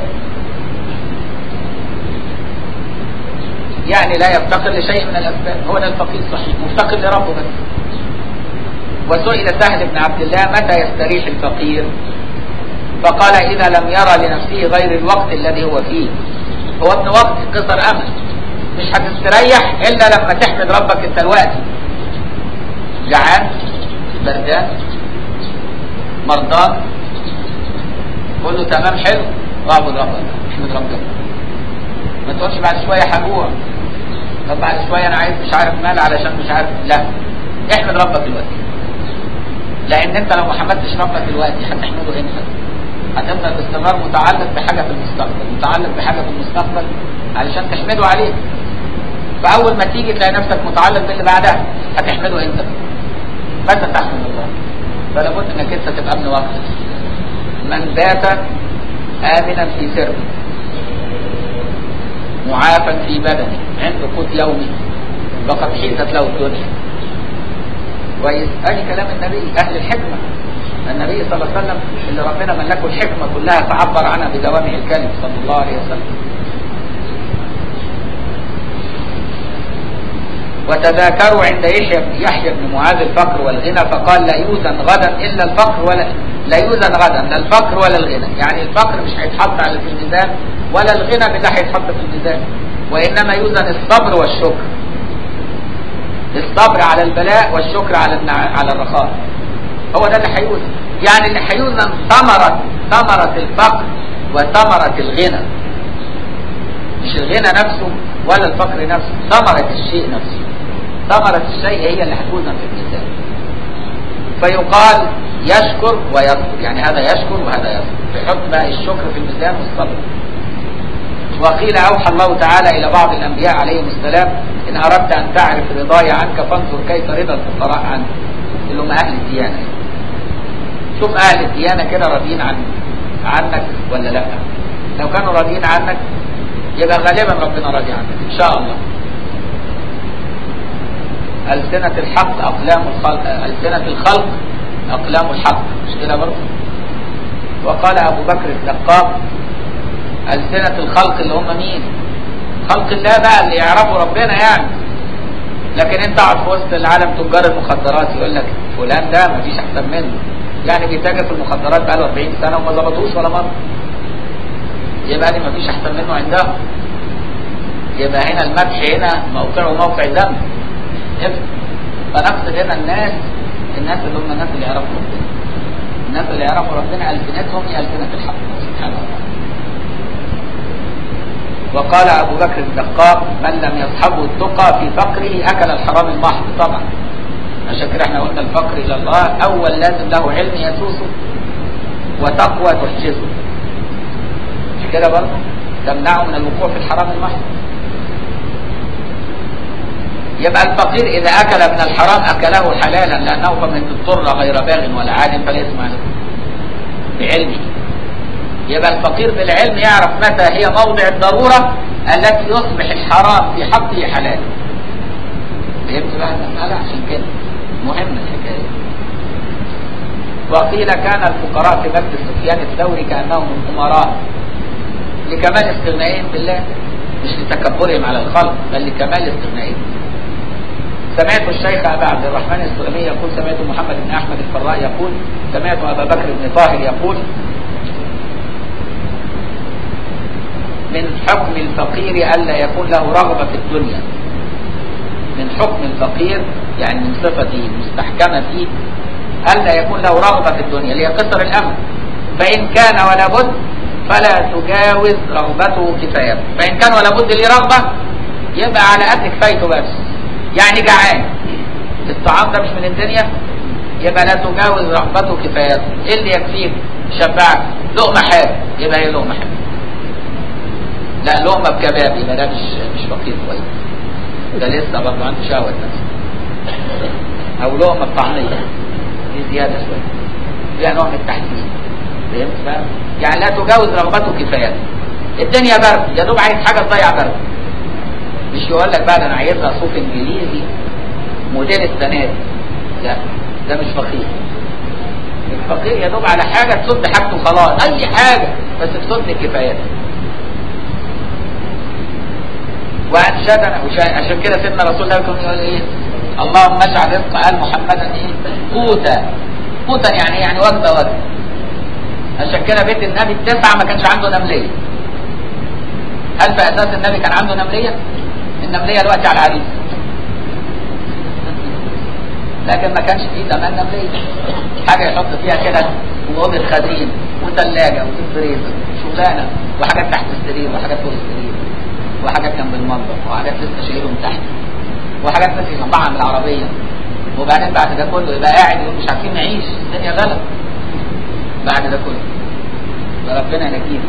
يعني لا يفتقر لشيء من الأسباب هو ده الفقير صحيح مفتقر لربه بس وسئل سهل بن عبد الله متى يستريح الفقير فقال إذا لم يرى لنفسه غير الوقت الذي هو فيه هو ابن وقت قصر أمل مش هتستريح إلا لما تحمد ربك انت دلوقتي جعان بردان مرضان قول له تمام حلو واعبد ربك احمد ربك ما تقولش بعد شويه هجوع طب بعد شويه انا عايز مش عارف مال علشان مش عارف لا احمد ربك دلوقتي لان انت لو ما حمدتش ربك دلوقتي هتحمده امتى هتفضل باستمرار متعلق بحاجه في المستقبل متعلق بحاجه في المستقبل علشان تحمده عليه فاول ما تيجي تلاقي نفسك متعلق باللي بعدها هتحمده امتى متى تحمد الله فلا بد انك انت تبقى ابن وقت من بات امنا في سره معافا في بدنه عنده قوت يومي فقد حيزت له الدنيا كويس ادي كلام النبي اهل الحكمه النبي صلى الله عليه وسلم اللي ربنا ملكه الحكمه كلها فعبر عنها بجوامع الكلم صلى الله عليه وسلم وتذاكروا عند يحيى يحيى بن معاذ الفقر والغنى فقال لا يوزن غدا الا الفقر ولا لا يوزن غدا لا الفقر ولا الغنى يعني الفقر مش هيتحط على في الميزان ولا الغنى بالله هيتحط في الميزان وانما يوزن الصبر والشكر الصبر على البلاء والشكر على النع... على الرخاء هو ده اللي هيوزن يعني اللي هيوزن ثمرة ثمرة الفقر وثمرة الغنى مش الغنى نفسه ولا الفقر نفسه ثمرة الشيء نفسه ثمرة الشيء هي اللي هتوزن في الميزان فيقال يشكر ويصبر يعني هذا يشكر وهذا يصبر فيحط بقى الشكر في الميزان والصبر وقيل أوحى الله تعالى إلى بعض الأنبياء عليهم السلام إن أردت أن تعرف رضاي عنك فانظر كيف رضا الفقراء عنك اللي هم أهل الديانة شوف أهل الديانة كده راضيين عن عنك ولا لا لو كانوا راضيين عنك يبقى غالبا ربنا راضي عنك إن شاء الله ألسنة الحق أقلام الخلق ألسنة الخلق أقلام الحق مش كده برضه وقال أبو بكر الدقاق ألسنة الخلق اللي هم مين خلق الله بقى اللي يعرفوا ربنا يعني لكن انت قاعد في وسط العالم تجار المخدرات يقول لك فلان ده مفيش احسن منه يعني بيتاجر في المخدرات بقى له 40 سنه وما ظبطوش ولا مره يبقى دي مفيش احسن منه عندهم يبقى هنا المدح هنا موقعه موقع ذنب فنقصد هنا الناس الناس اللي هم الناس اللي يعرفوا ربنا الناس اللي يعرفوا ربنا ألسنتهم هي ألسنة الحق سبحانه وتعالى وقال أبو بكر الدقاق من لم يصحبه التقى في فقره أكل الحرام المحض طبعا عشان كده احنا قلنا الفقر إلى الله أول لازم له علم يسوسه وتقوى تحجزه مش كده برضه تمنعه من الوقوع في الحرام المحض يبقى الفقير إذا أكل من الحرام أكله حلالا لأنه فمن اضطر غير باغ ولا عاد فلا يسمع له بعلمه يبقى الفقير بالعلم يعرف متى هي موضع الضرورة التي يصبح الحرام في حقه حلال فهمت بقى المسألة عشان كده مهمة الحكاية وقيل كان الفقراء في مسجد سفيان الثوري كأنهم الأمراء لكمال استغنائهم بالله مش لتكبرهم على الخلق بل لكمال استغنائهم سمعت الشيخ أبا عبد الرحمن السلمي يقول سمعت محمد بن أحمد الفراء يقول سمعت أبا بكر بن طاهر يقول من حكم الفقير ألا يكون له رغبة في الدنيا من حكم الفقير يعني من صفته المستحكمة فيه ألا يكون له رغبة في الدنيا ليقصر الأمر فإن كان ولا بد فلا تجاوز رغبته كفايته فإن كان ولا بد ليه رغبة يبقى على قد كفايته بس يعني جعان الطعام ده مش من الدنيا يبقى لا تجاوز رغبته كفايته ايه اللي يكفيك شبعك لقمه حاجه يبقى هي لقمه حاجه لا لقمه بكباب يبقى ده مش مش فقير كويس ده لسه برضه عنده شهوه نفس او لقمه بطعميه دي زياده شويه فيها نوع من التحسين فهمت بقى؟ يعني لا تجاوز رغبته كفايته الدنيا برد يا دوب عايز حاجه تضيع برد مش يقول لك بقى ده انا عايزها صوف انجليزي موديل السنه دي لا ده مش فقير الفقير يا دوب على حاجه تسد حاجته خلاص اي حاجه بس تسد كفايته وانشدنا وشا- عشان كده سيدنا رسول الله كان يقول ايه اللهم اجعل رزق ال محمدا ايه قوتا قوتا يعني إيه؟ يعني وجبه وجبه عشان كده بيت النبي التسعه ما كانش عنده نمليه هل في اساس النبي كان عنده نمليه النمليه دلوقتي على العريس لكن ما كانش فيه زمان نمليه حاجه يحط فيها كده واوضه خزين وثلاجه وفريزر شغلانه وحاجات تحت السرير وحاجات فوق السرير وحاجات جنب المطبخ وحاجات لسه شايلهم تحت وحاجات لسه يطلعها من العربيه وبعدين بعد ده كله يبقى قاعد يقول مش عارفين نعيش الدنيا غلط بعد ده كله فربنا ينجينا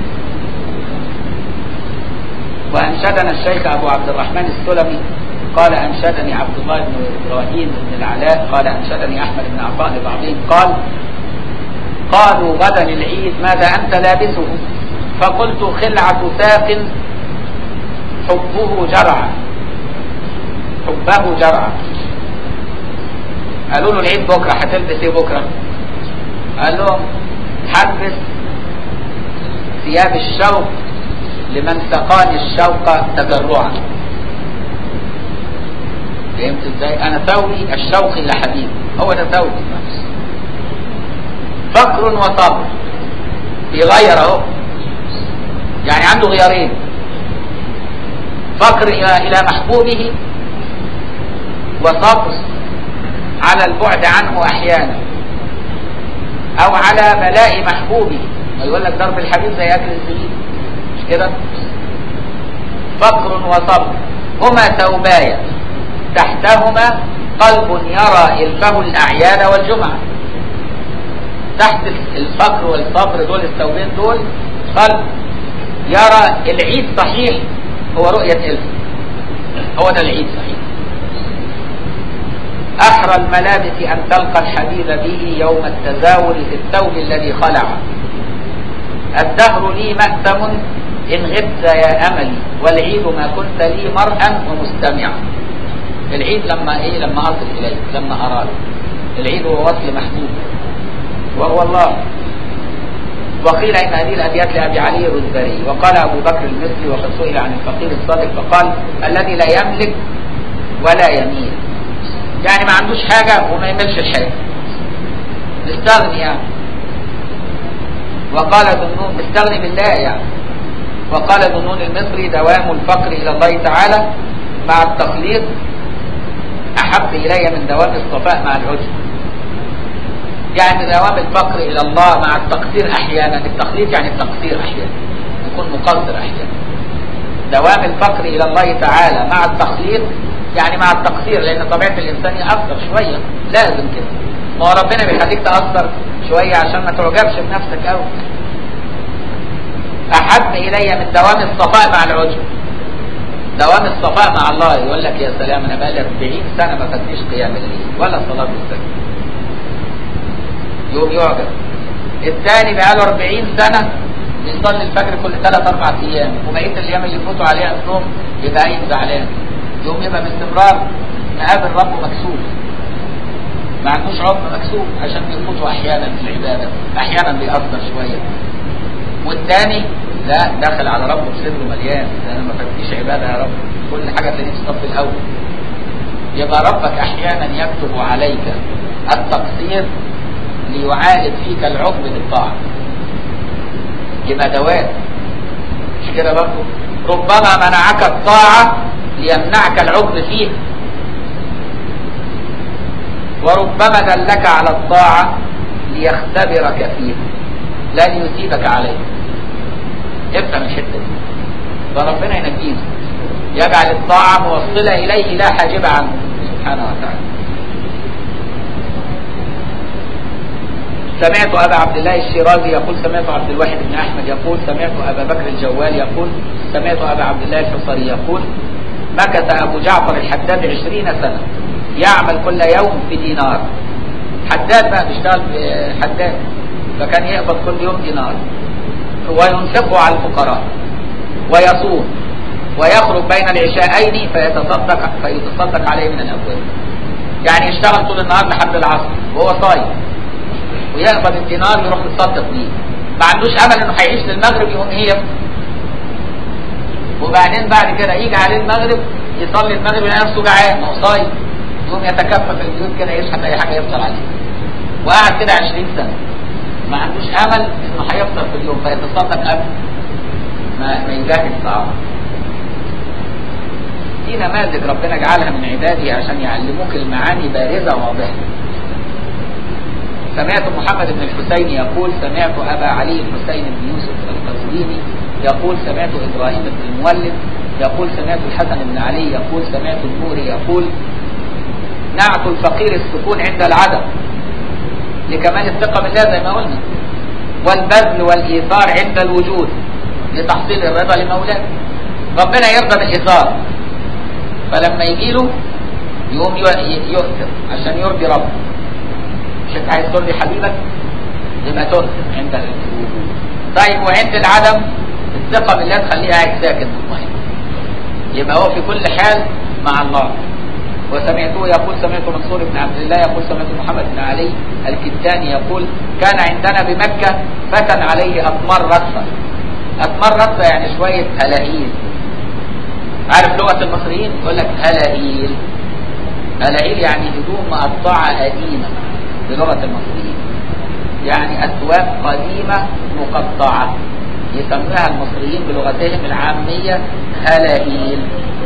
وأنشدنا الشيخ أبو عبد الرحمن السلمي قال أنشدني عبد الله بن إبراهيم بن العلاء قال أنشدني أحمد بن عطاء لبعضهم قال قالوا غدا العيد ماذا أنت لابسه فقلت خلعة ساق حبه جرع حبه جرع قالوا له العيد بكرة هتلبس ايه بكرة قال لهم هلبس ثياب الشوق لمن سقاني الشوق تجرعا فهمت ازاي؟ انا ثوري الشوق الى حبيبي هو ده ثوري فقر وصبر بيغير اهو يعني عنده غيارين فقر الى الى محبوبه وصبر على البعد عنه احيانا او على بلاء محبوبه ما يقول لك ضرب الحبيب زي اكل الزبيب مش كده فقر وصبر هما ثوبايا تحتهما قلب يرى الفه الاعياد والجمعه تحت الفقر والصبر دول الثوبين دول قلب يرى العيد صحيح هو رؤية الف هو ده العيد صحيح أحرى الملابس أن تلقى الحبيب به يوم التزاور في الثوب الذي خلع الدهر لي مأتم إن غبت يا أملي والعيد ما كنت لي مرءا ومستمعا العيد لما إيه لما أصل إليك لما أراد العيد هو وصل محبوب وهو الله وقيل ان هذه الابيات لابي علي الرزبري وقال ابو بكر المصري وقد سئل عن الفقير الصادق فقال الذي لا يملك ولا يميل يعني ما عندوش حاجه وما يملش الحاجه مستغني يعني وقال ذنون مستغني بالله يعني وقال ذنون المصري دوام الفقر الى الله تعالى مع التخليط احب الي من دوام الصفاء مع العجب يعني دوام الفقر الى الله مع التقصير احيانا التخليط يعني التقصير احيانا يكون مقصر احيانا دوام الفقر الى الله تعالى مع التخليط يعني مع التقصير لان طبيعه الانسان يأثر شويه لازم كده ما هو ربنا بيخليك تأثر شويه عشان ما تعجبش بنفسك قوي احب الي من دوام الصفاء مع العجب دوام الصفاء مع الله يقول لك يا سلام انا بقالي 40 سنه ما فاتنيش قيام الليل ولا صلاه الفجر يوم يعجب الثاني بقاله 40 سنة بيصلي الفجر كل ثلاث أربع أيام وبقية الأيام اللي يفوتوا عليها الصوم يبقى قايم زعلان يوم يبقى باستمرار مقابل ربه مكسوف ما عندوش عمر مكسوف عشان بيفوتوا أحيانا في العبادة أحيانا بيأثر شوية والثاني لا دخل على ربه بصدره مليان ده انا ما فاتنيش عباده يا رب كل حاجه تلاقيه في الصف الاول يبقى ربك احيانا يكتب عليك التقصير ليعالج فيك العقب بالطاعة يبقى دوام مش كده برضه ربما منعك الطاعة ليمنعك العقب فيها وربما دلك على الطاعة ليختبرك فيها لا ليثيبك عليها افهم الحتة دي فربنا ينجينا يجعل الطاعة موصلة إليه لا حاجب عنه سبحانه وتعالى سمعت أبا عبد الله الشيرازي يقول سمعت عبد الواحد بن أحمد يقول سمعت أبا بكر الجوال يقول سمعت أبا عبد الله الحصري يقول مكث أبو جعفر الحداد عشرين سنة يعمل كل يوم بدينار حداد بقى بيشتغل في حداد فكان يقبض كل يوم دينار وينفقه على الفقراء ويصوم ويخرج بين العشاءين فيتصدق فيتصدق عليه من الاموال يعني يشتغل طول النهار لحد العصر وهو صايم ويقبض الدينار يروح يتصدق بيه ما عندوش امل انه هيعيش للمغرب يقوم هي وبعدين بعد كده يجي عليه المغرب يصلي المغرب يلاقي نفسه جعان ما هو صايم يقوم يتكفف البيوت كده يشحت اي حاجه يفطر عليها وقعد كده 20 سنه ما عندوش امل انه هيفطر في اليوم فيتصدق قبل ما ما يجهز طعامه دي نماذج ربنا جعلها من عباده عشان يعلموك المعاني بارزه واضحه سمعت محمد بن الحسين يقول سمعت ابا علي الحسين بن يوسف القزويني يقول سمعت ابراهيم بن المولد يقول سمعت الحسن بن علي يقول سمعت النوري يقول نعت الفقير السكون عند العدم لكمال الثقة بالله زي ما قلنا والبذل والإيثار عند الوجود لتحصيل الرضا لمولاه ربنا يرضى بالإيثار فلما يجي له يقوم يؤثر عشان يرضي ربه مش انت عايز ترضي حبيبك يبقى تؤثر عند الوجود طيب وعند العدم الثقة بالله تخليه قاعد ساكت مطمئن يبقى هو في كل حال مع الله وسمعته يقول سمعت منصور بن عبد الله يقول سمعت محمد بن علي الكتاني يقول كان عندنا بمكة فتى عليه أطمار رصة أطمار رصة يعني شوية هلاهيل عارف لغة المصريين يقول لك هلاهيل هلاهيل يعني هدوم مقطعة قديمة بلغة المصريين يعني أثواب قديمة مقطعة يسميها المصريين بلغتهم العامية هلاهيل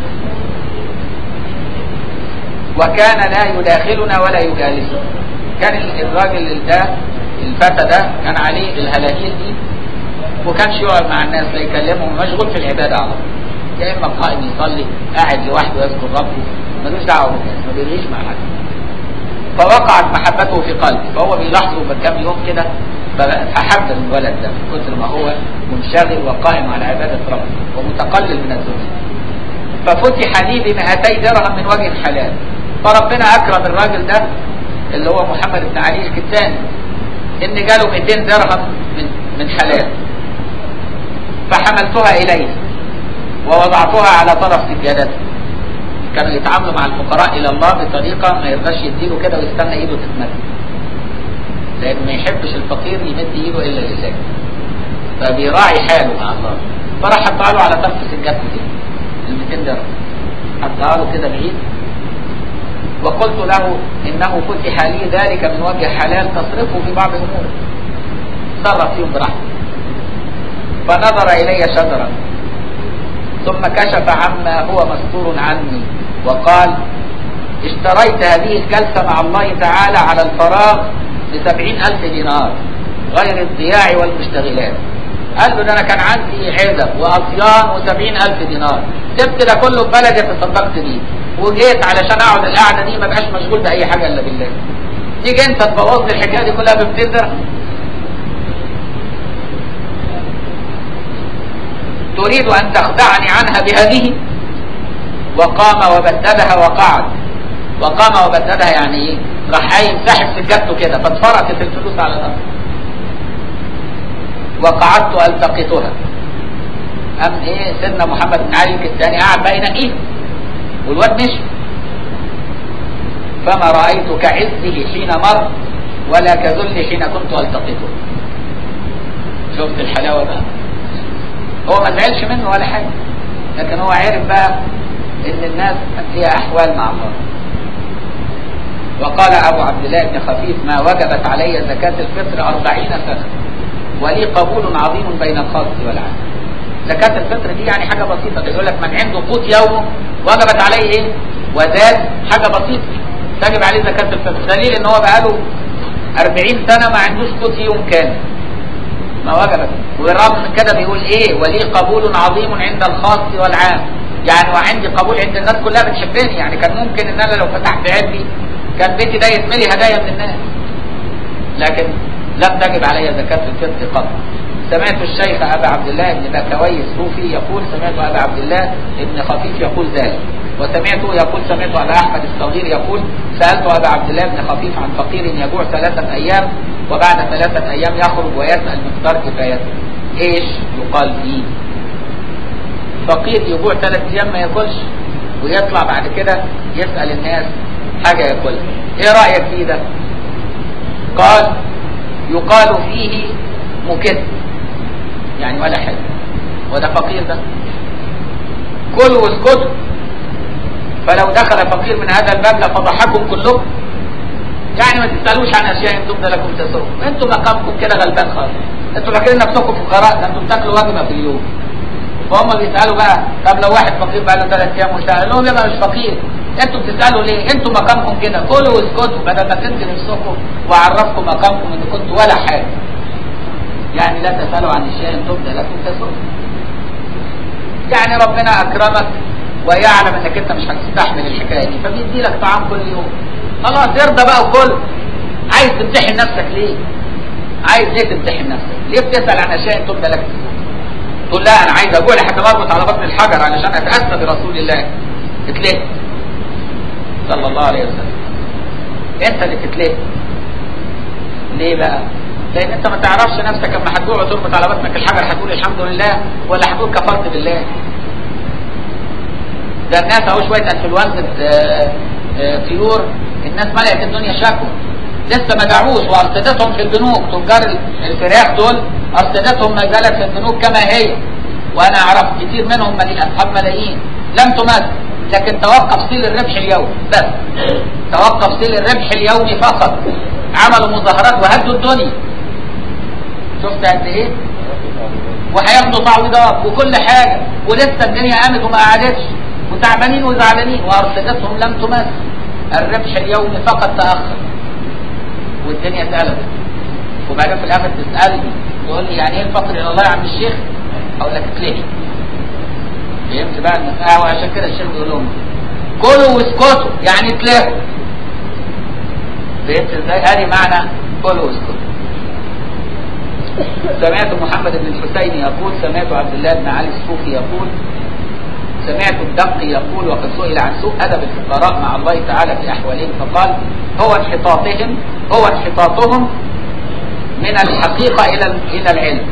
وكان لا يداخلنا ولا يجالسنا كان الراجل ده الفتى ده كان عليه الهلاهيل دي وكانش يقعد مع الناس لا يكلمهم مشغول في العباده على طول يا اما قائم يصلي قاعد لوحده يذكر ربه ملوش دعوه بالناس ما بيريش مع حد فوقعت محبته في قلبه فهو بيلاحظه بكام يوم كده فحب الولد ده من كتر ما هو منشغل وقائم على عباده ربه ومتقلل من الذنوب ففتح لي ب 200 درهم من وجه حلال فربنا اكرم الراجل ده اللي هو محمد بن علي الكتاني ان جاله 200 درهم من من حلال فحملتها اليه ووضعتها على طرف سجادته كانوا يتعاملوا مع الفقراء الى الله بطريقه ما يرضاش يديله كده ويستنى ايده تتمد لانه ما يحبش الفقير يمد ايده الا لله فبيراعي حاله مع الله فراح حطها له على طرف سجادته كده ال 200 درهم حطها له كده بعيد وقلت له انه فتح لي ذلك من وجه حلال تصرفه في بعض الامور تصرف فيهم براحتك فنظر الي شجرا ثم كشف عما هو مستور عني وقال اشتريت هذه الجلسة مع الله تعالى على الفراغ بسبعين ألف دينار غير الضياع والمشتغلات قال له ده انا كان عندي عزب واصيان وسبعين الف دينار سبت ده كله في بلدي تصدقت بيه وجيت علشان اقعد القعده دي ما بقاش مشغول باي حاجه الا بالله تيجي انت تبوظ لي الحكايه دي كلها ب 200 درهم تريد ان تخدعني عنها بهذه وقام وبددها وقعد وقام وبددها يعني ايه راح قايم ساحب سجادته كده فاتفرقت الفلوس على الارض وقعدت التقطها ام ايه سيدنا محمد بن علي الثاني قاعد بقى ينقيه والواد مشي فما رايت كعزه حين مر ولا كذل حين كنت التقطه شفت الحلاوه بقى هو ما زعلش منه ولا حاجه لكن هو عرف بقى ان الناس فيها احوال مع الله وقال ابو عبد الله بن خفيف ما وجبت علي زكاه الفطر أربعين سنه ولي قبول عظيم بين الخاص والعام زكاة الفطر دي يعني حاجة بسيطة يقول لك من عنده قوت يومه وجبت عليه ايه وزاد حاجة بسيطة تجب عليه زكاة الفطر دليل ان هو بقاله 40 سنة ما عندوش قوت يوم كامل ما وجبت وبالرغم من كده بيقول ايه ولي قبول عظيم عند الخاص والعام يعني وعندي قبول عند الناس كلها بتحبني يعني كان ممكن ان انا لو فتحت علمي كان بيتي ده يتملي هدايا من الناس لكن لم تجب علي زكاة الفطر قط سمعت الشيخ أبا عبد الله بن بكوي الصوفي يقول سمعت أبا عبد الله بن خفيف يقول ذلك وسمعته يقول سمعت ابا احمد الصغير يقول سالت ابا عبد الله بن خفيف عن فقير يجوع ثلاثه ايام وبعد ثلاثه ايام يخرج ويسال مقدار كفايته ايش يقال فيه فقير يجوع ثلاث ايام ما ياكلش ويطلع بعد كده يسال الناس حاجه ياكلها ايه رايك فيه ده قال يقال فيه مكت يعني ولا حاجه وده فقير ده كلوا واسكتوا فلو دخل فقير من هذا الباب لفضحكم كلكم يعني ما تسالوش عن اشياء انتم لكم تسروا انتم مقامكم كده غلبان خالص انتم فاكرين نفسكم فقراء ده انتم تاكلوا وجبه في اليوم فهم بيسالوا بقى طب لو واحد فقير بقى له ثلاث ايام وسال لهم يبقى مش فقير انتم بتسالوا ليه؟ انتم مقامكم كده كلوا واسكتوا بدل ما تنزل نفسكم واعرفكم مقامكم ان كنتوا ولا حاجه يعني لا تسالوا عن اشياء انتم لكم تسروا يعني ربنا اكرمك ويعلم انك انت مش هتستحمل الحكايه دي فبيدي لك طعام كل يوم خلاص ارضى بقى وكل عايز تمتحن نفسك ليه؟ عايز ليه تمتحن نفسك؟ ليه بتسال عن اشياء انت لك تقول لا انا عايز اقول حتى بربط على بطن الحجر علشان اتاسى برسول الله اتلهي صلى الله عليه وسلم انت اللي تتلهي ليه بقى؟ لان انت ما تعرفش نفسك اما هتجوع وتربط على بطنك الحجر هتقول الحمد لله ولا هتقول كفرت بالله ده الناس اهو شويه انفلونزا طيور الناس ملأت الدنيا شكوى لسه ما دعوش وارصدتهم في البنوك تجار الفراخ دول ارصدتهم ما زالت في البنوك كما هي وانا اعرف كتير منهم ملي اصحاب ملايين لم تمس لكن توقف سيل الربح اليومي بس توقف سيل الربح اليومي فقط عملوا مظاهرات وهدوا الدنيا شفت قد ايه وهياخدوا تعويضات وكل حاجه ولسه الدنيا قامت وما قعدتش وتعبانين وزعلانين وارصدتهم لم تمس الربح اليومي فقط تاخر والدنيا اتقلبت وبعدين في الاخر تسالني تقول لي يعني ايه الفقر الى الله يا عم الشيخ؟ اقول لك اتلهي فهمت بقى المساله وعشان كده الشيخ بيقول لهم كلوا واسكتوا يعني اتلهوا فهمت ازاي؟ ادي معنى كلوا واسكتوا سمعت محمد بن الحسين يقول سمعت عبد الله بن علي الصوفي يقول سمعت الدقي يقول وقد سئل عن سوء ادب الفقراء مع الله تعالى في احوالهم فقال هو انحطاطهم هو انحطاطهم من الحقيقه الى الى العلم.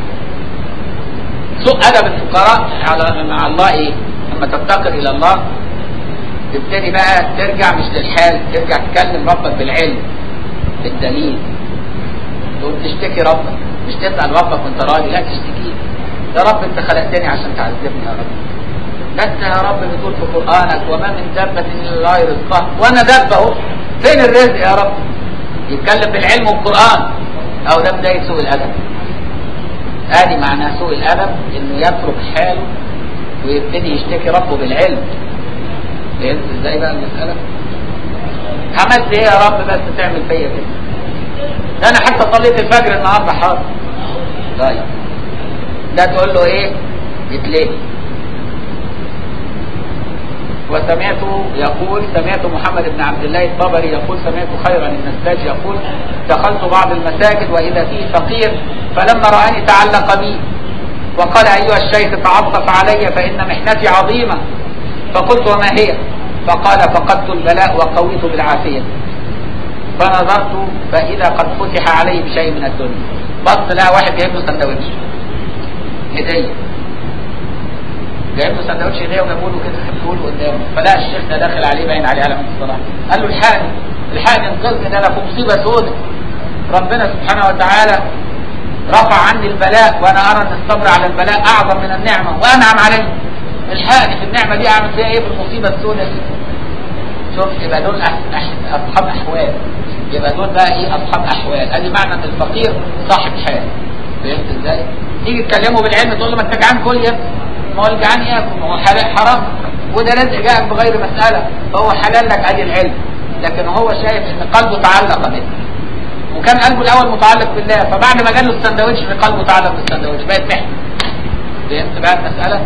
سوء ادب الفقراء على مع الله ايه؟ لما تفتقر الى الله تبتدي بقى ترجع مش للحال ترجع تكلم ربك بالعلم بالدليل تقول تشتكي ربك مش تسال ربك وانت راضي لا تشتكي يا رب انت خلقتني عشان تعذبني يا رب ده انت يا رب بتقول في قرانك وما من دابه الا الله رزقها وانا دابه اهو فين الرزق يا رب؟ يتكلم بالعلم والقران او ده بدايه سوء الادب. ادي معنى سوء الادب انه يترك حاله ويبتدي يشتكي ربه بالعلم. فهمت ازاي بقى المساله؟ عملت ايه يا رب بس تعمل فيا كده؟ ده انا حتى صليت الفجر النهارده حاضر. طيب ده تقول له ايه؟ يتلهي وسمعت يقول سمعت محمد بن عبد الله الطبري يقول سمعت خيرا النساج يقول دخلت بعض المساجد واذا فيه فقير فلما رآني تعلق بي وقال ايها الشيخ تعطف علي فان محنتي عظيمه فقلت وما هي؟ فقال فقدت البلاء وقويت بالعافيه فنظرت فاذا قد فتح علي بشيء من الدنيا بص لقى واحد جايب له سندوتش هديه جايب له سندوتش هديه وجابوا له كده حطوه له قدامه فلقى الشيخ ده داخل عليه باين عليه علامه الصلاه قال له الحقني الحقني انقذني ده انا في مصيبه سودة ربنا سبحانه وتعالى رفع عني البلاء وانا ارى ان الصبر على البلاء اعظم من النعمه وانعم علي الحقني في النعمه دي اعمل فيها ايه في المصيبه السوداء دي شوف يبقى دول أح- أح- اصحاب احوال يبقى دول بقى ايه اصحاب احوال ادي معنى ان الفقير صاحب حال فهمت ازاي؟ تيجي تكلمه بالعلم تقول له ما انت جعان كل يا ابني ما هو الجعان ياكل ما هو حلال حرام وده رزق جاءك بغير مساله فهو حلال لك ادي العلم لكن هو شايف ان قلبه تعلق به وكان قلبه الاول متعلق بالله فبعد ما جاله السندوتش في قلبه تعلق بالسندوتش بقت محنه فهمت بقى المساله؟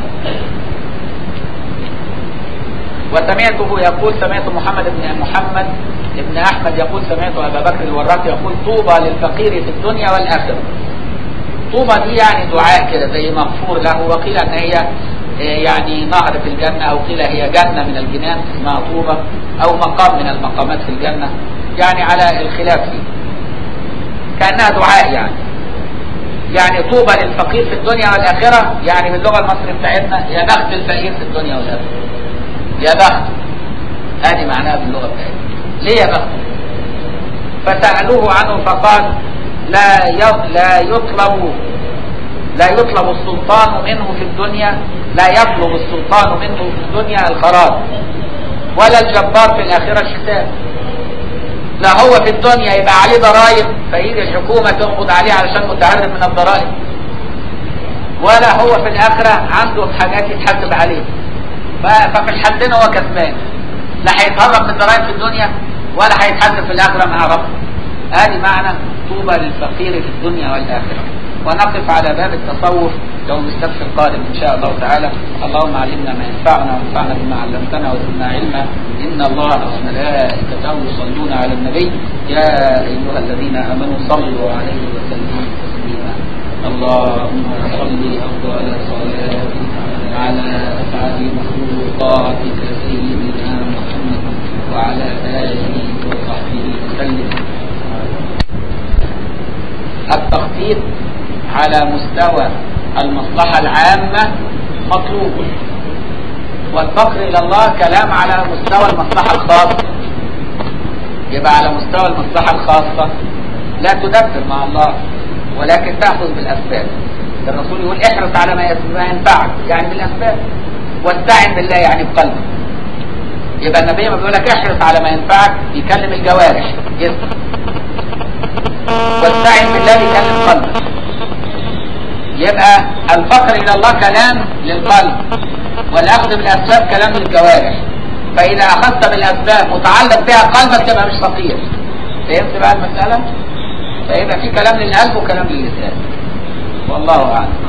وسمعته يقول سمعت محمد بن محمد بن احمد يقول سمعت ابا بكر الوراق يقول طوبى للفقير في الدنيا والاخره. طوبى دي يعني دعاء كده زي مغفور له وقيل ان هي يعني نهر في الجنة أو قيل هي جنة من الجنان اسمها طوبة أو مقام من المقامات في الجنة يعني على الخلاف فيه كأنها دعاء يعني يعني طوبى للفقير في الدنيا والآخرة يعني باللغة المصرية بتاعتنا يا بخت الفقير في الدنيا والآخرة يا بخت هذه معناها باللغة بتاعتنا ليه يا بخت فسألوه عنه فقال لا لا يطلب لا يطلب السلطان منه في الدنيا لا يطلب السلطان منه في الدنيا الخراج ولا الجبار في الآخرة الحساب لا هو في الدنيا يبقى عليه ضرائب فيجي الحكومة تنقض عليه علشان متهرب من الضرائب ولا هو في الآخرة عنده حاجات يتحاسب عليه ففي الحالتين هو كسبان لا هيتهرب من الضرائب في الدنيا ولا هيتحاسب في الآخرة مع ربه هذه معنى طوبى للفقير في الدنيا والآخرة ونقف على باب التصوف يوم السبت القادم ان شاء الله تعالى اللهم علمنا ما ينفعنا وانفعنا بما علمتنا وزدنا علما ان الله وملائكته يصلون على النبي يا ايها الذين امنوا صلوا عليه وسلموا تسليما اللهم صل افضل صلاه على اسعد مخلوقاتك سيدنا محمد وعلى اله وصحبه وسلم التخطيط على مستوى المصلحة العامة مطلوب والفقر إلى الله كلام على مستوى المصلحة الخاصة يبقى على مستوى المصلحة الخاصة لا تدبر مع الله ولكن تأخذ بالأسباب الرسول يقول احرص على ما ينفعك يعني بالأسباب واستعن بالله يعني بقلبك يبقى النبي ما بيقول لك احرص على ما ينفعك بيكلم الجوارح جسم واستعن بالله بيكلم قلبك يبقى الفقر الى الله كلام للقلب والاخذ بالاسباب كلام للجوارح فاذا اخذت بالاسباب متعلق بها قلبك تبقى مش فقير فهمت بقى المساله فيبقى في كلام للقلب وكلام للسان والله اعلم